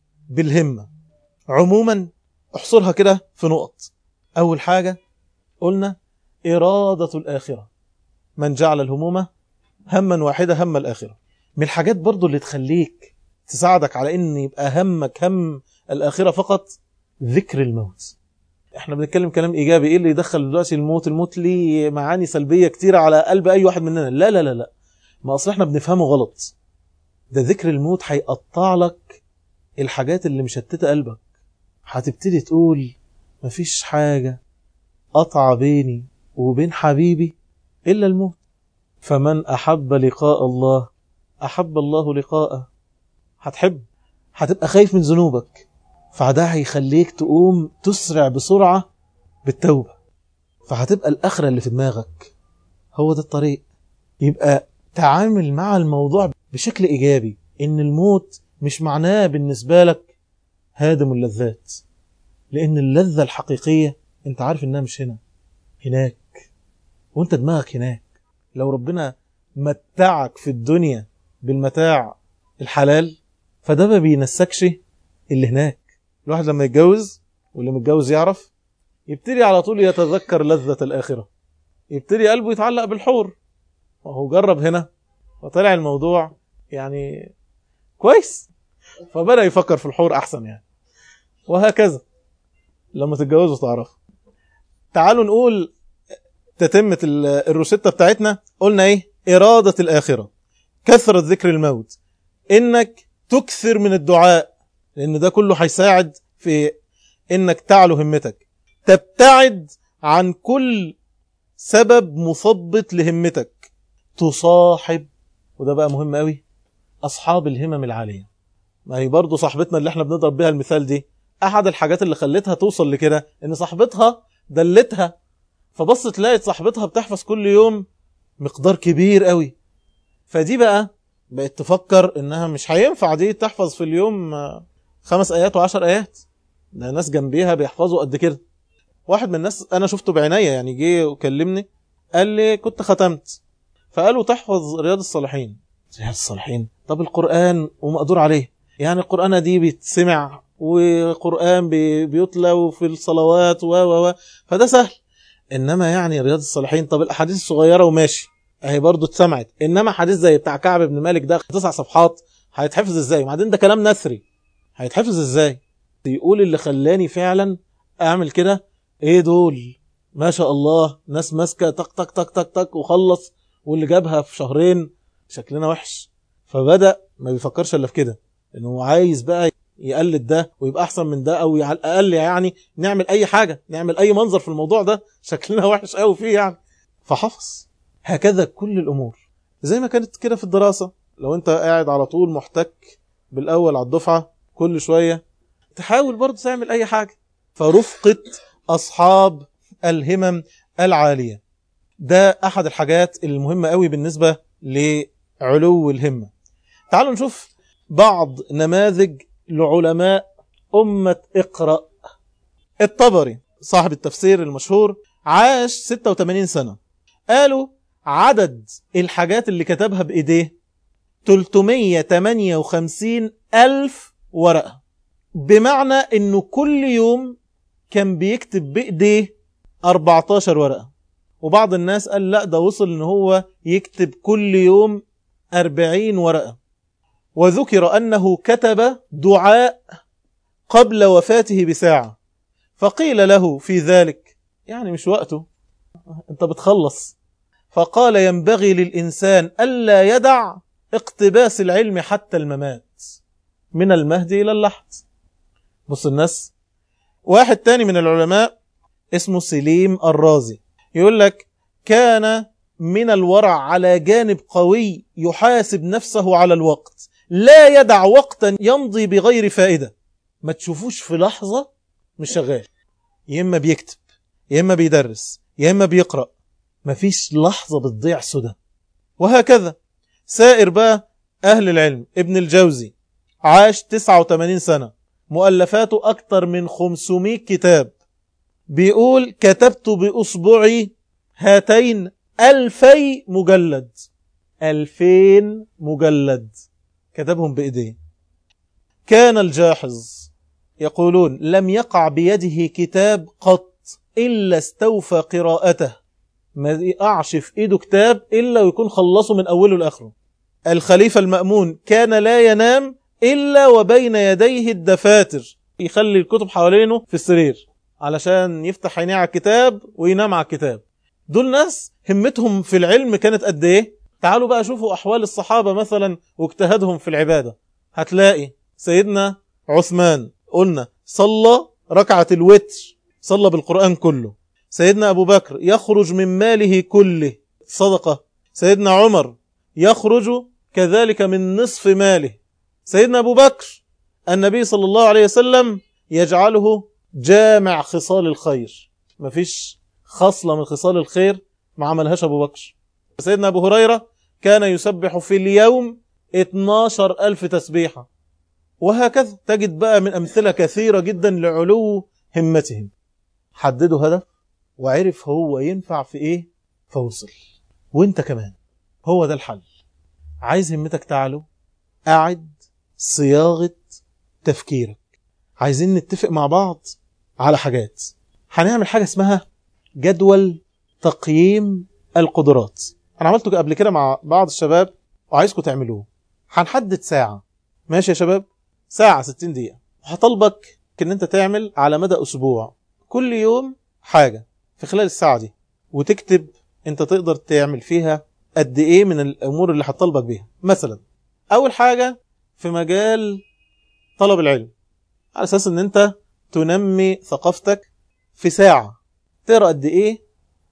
Speaker 1: بالهمة عموما احصرها كده في نقط اول حاجة قلنا إرادة الآخرة من جعل الهموم هما واحدة هم الآخرة من الحاجات برضو اللي تخليك تساعدك على ان يبقى همك هم الآخرة فقط ذكر الموت احنا بنتكلم كلام ايجابي ايه اللي يدخل دلوقتي الموت الموت ليه معاني سلبية كتيرة على قلب اي واحد مننا لا لا لا لا ما اصل احنا بنفهمه غلط ده ذكر الموت هيقطع لك الحاجات اللي مشتتة قلبك هتبتدي تقول مفيش حاجة قطع بيني وبين حبيبي إلا الموت فمن أحب لقاء الله أحب الله لقاءه هتحب هتبقى خايف من ذنوبك فده هيخليك تقوم تسرع بسرعة بالتوبة فهتبقى الآخرة اللي في دماغك هو ده الطريق يبقى تعامل مع الموضوع بشكل إيجابي إن الموت مش معناه بالنسبة لك هادم اللذات لأن اللذة الحقيقية أنت عارف إنها مش هنا هناك وأنت دماغك هناك لو ربنا متعك في الدنيا بالمتاع الحلال فده ما بينسكش اللي هناك الواحد لما يتجوز واللي متجوز يعرف يبتدي على طول يتذكر لذة الآخرة يبتدي قلبه يتعلق بالحور وهو جرب هنا وطلع الموضوع يعني كويس فبدأ يفكر في الحور أحسن يعني وهكذا لما تتجوزوا تعرفوا تعالوا نقول تتمة الروشتة بتاعتنا قلنا ايه إرادة الآخرة كثرة ذكر الموت إنك تكثر من الدعاء لأن ده كله هيساعد في إنك تعلو همتك تبتعد عن كل سبب مثبط لهمتك تصاحب وده بقى مهم قوي أصحاب الهمم العالية ما هي برضه صاحبتنا اللي احنا بنضرب بيها المثال دي أحد الحاجات اللي خلتها توصل لكده إن صاحبتها دلتها فبصت لقيت صاحبتها بتحفظ كل يوم مقدار كبير قوي فدي بقى بقت تفكر انها مش هينفع دي تحفظ في اليوم خمس ايات وعشر ايات ده ناس جنبيها بيحفظوا قد كده واحد من الناس انا شفته بعناية يعني جه وكلمني قال لي كنت ختمت فقالوا تحفظ رياض الصالحين رياض الصالحين طب القرآن ومقدور عليه يعني القرآن دي بيتسمع وقرآن بيتلى وفي الصلوات و و و فده سهل انما يعني رياض الصالحين طب الاحاديث الصغيره وماشي اهي برضو اتسمعت انما حديث زي بتاع كعب بن مالك ده تسع صفحات هيتحفظ ازاي وبعدين ده كلام نثري هيتحفظ ازاي يقول اللي خلاني فعلا اعمل كده ايه دول ما شاء الله ناس ماسكه تك تك تك تك تك وخلص واللي جابها في شهرين شكلنا وحش فبدا ما بيفكرش الا في كده انه عايز بقى يقلد ده ويبقى احسن من ده او على الاقل يعني نعمل اي حاجه نعمل اي منظر في الموضوع ده شكلنا وحش قوي فيه يعني فحفظ هكذا كل الامور زي ما كانت كده في الدراسه لو انت قاعد على طول محتك بالاول على الدفعه كل شويه تحاول برضه تعمل اي حاجه فرفقه اصحاب الهمم العاليه ده احد الحاجات المهمه قوي بالنسبه لعلو الهمه تعالوا نشوف بعض نماذج لعلماء أمة اقرأ الطبري صاحب التفسير المشهور عاش 86 سنة قالوا عدد الحاجات اللي كتبها بإيديه 358 ألف ورقة بمعنى أنه كل يوم كان بيكتب بإيديه 14 ورقة وبعض الناس قال لا ده وصل أنه هو يكتب كل يوم 40 ورقة وذكر أنه كتب دعاء قبل وفاته بساعة فقيل له في ذلك يعني مش وقته انت بتخلص فقال ينبغي للإنسان ألا يدع اقتباس العلم حتى الممات من المهدي إلى اللحد بص الناس واحد تاني من العلماء اسمه سليم الرازي يقول لك كان من الورع على جانب قوي يحاسب نفسه على الوقت لا يدع وقتا يمضي بغير فائدة ما تشوفوش في لحظة مش شغال يا إما بيكتب يا إما بيدرس يا إما بيقرأ ما فيش لحظة بتضيع سدى وهكذا سائر بقى أهل العلم ابن الجوزي عاش 89 سنة مؤلفاته أكثر من 500 كتاب بيقول كتبت بأصبعي هاتين ألفي مجلد ألفين مجلد كتبهم بإيديه كان الجاحظ يقولون لم يقع بيده كتاب قط إلا استوفى قراءته ما يقعش في إيده كتاب إلا ويكون خلصه من أوله لآخره الخليفة المأمون كان لا ينام إلا وبين يديه الدفاتر يخلي الكتب حوالينه في السرير علشان يفتح عينيه على الكتاب وينام على الكتاب دول ناس همتهم في العلم كانت قد ايه تعالوا بقى شوفوا أحوال الصحابة مثلا واجتهادهم في العبادة هتلاقي سيدنا عثمان قلنا صلى ركعة الوتر صلى بالقرآن كله سيدنا أبو بكر يخرج من ماله كله صدقة سيدنا عمر يخرج كذلك من نصف ماله سيدنا أبو بكر النبي صلى الله عليه وسلم يجعله جامع خصال الخير مفيش خصلة من خصال الخير ما عملهاش أبو بكر سيدنا أبو هريرة كان يسبح في اليوم 12 ألف تسبيحة وهكذا تجد بقى من أمثلة كثيرة جدا لعلو همتهم حددوا هدف وعرف هو ينفع في إيه فوصل وانت كمان هو ده الحل عايز همتك تعلو أعد صياغة تفكيرك عايزين نتفق مع بعض على حاجات هنعمل حاجة اسمها جدول تقييم القدرات انا عملته قبل كده مع بعض الشباب وعايزكم تعملوه هنحدد ساعة ماشي يا شباب ساعة 60 دقيقة وهطلبك ان انت تعمل على مدى اسبوع كل يوم حاجة في خلال الساعة دي وتكتب انت تقدر تعمل فيها قد ايه من الامور اللي هتطلبك بيها مثلا اول حاجة في مجال طلب العلم على اساس ان انت تنمي ثقافتك في ساعة تقرأ قد ايه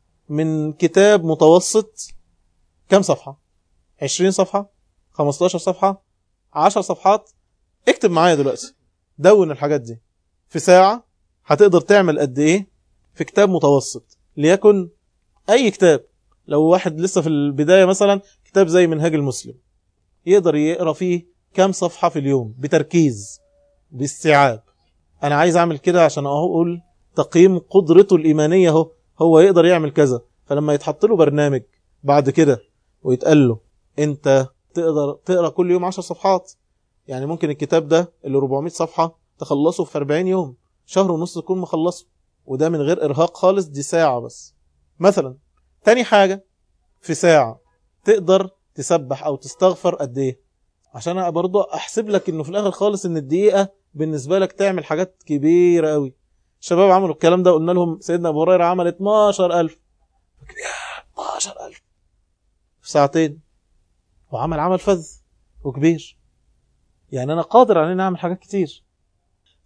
Speaker 1: من كتاب متوسط كم صفحة 20 صفحة 15 صفحة 10 صفحات اكتب معايا دلوقتي دون الحاجات دي في ساعة هتقدر تعمل قد ايه في كتاب متوسط ليكن اي كتاب لو واحد لسه في البداية مثلا كتاب زي منهاج المسلم يقدر يقرأ فيه كم صفحة في اليوم بتركيز باستيعاب انا عايز اعمل كده عشان اقول تقييم قدرته الايمانية هو هو يقدر يعمل كذا فلما يتحط له برنامج بعد كده ويتقال له انت تقدر تقرا كل يوم 10 صفحات يعني ممكن الكتاب ده اللي 400 صفحة تخلصه في 40 يوم شهر ونص تكون مخلصه وده من غير ارهاق خالص دي ساعة بس مثلا تاني حاجة في ساعة تقدر تسبح او تستغفر قد ايه عشان انا برضه احسب لك انه في الاخر خالص ان الدقيقة بالنسبة لك تعمل حاجات كبيرة قوي الشباب عملوا الكلام ده قلنا لهم سيدنا ابو هريره عمل 12000 يا 12000 في ساعتين وعمل عمل فذ وكبير يعني انا قادر على اني اعمل حاجات كتير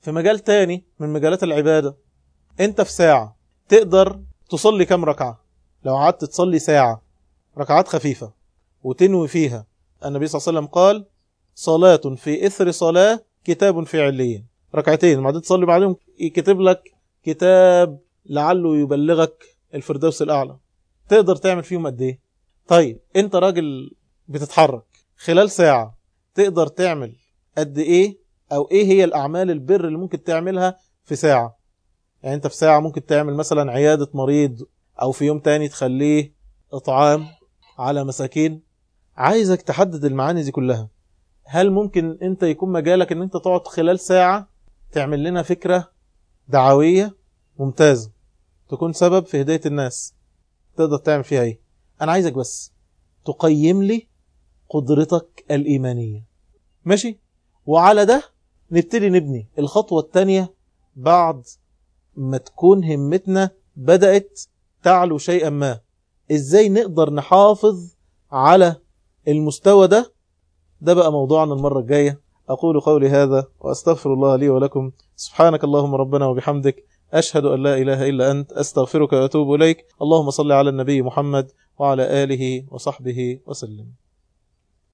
Speaker 1: في مجال تاني من مجالات العبادة انت في ساعة تقدر تصلي كم ركعة لو قعدت تصلي ساعة ركعات خفيفة وتنوي فيها النبي صلى الله عليه وسلم قال صلاة في إثر صلاة كتاب في عليين ركعتين بعدين تصلي بعدهم يكتب لك كتاب لعله يبلغك الفردوس الأعلى تقدر تعمل فيهم قد ايه طيب انت راجل بتتحرك خلال ساعة تقدر تعمل قد ايه او ايه هي الاعمال البر اللي ممكن تعملها في ساعة يعني انت في ساعة ممكن تعمل مثلا عيادة مريض او في يوم تاني تخليه اطعام على مساكين عايزك تحدد المعاني دي كلها هل ممكن انت يكون مجالك ان انت تقعد خلال ساعة تعمل لنا فكرة دعوية ممتازة تكون سبب في هداية الناس تقدر تعمل فيها ايه انا عايزك بس تقيم لي قدرتك الإيمانية ماشي وعلى ده نبتدي نبني الخطوة التانية بعد ما تكون همتنا بدأت تعلو شيئا ما ازاي نقدر نحافظ على المستوى ده ده بقى موضوعنا المرة الجاية أقول قولي هذا وأستغفر الله لي ولكم سبحانك اللهم ربنا وبحمدك أشهد أن لا إله إلا أنت أستغفرك وأتوب إليك اللهم صل على النبي محمد وعلى آله وصحبه وسلم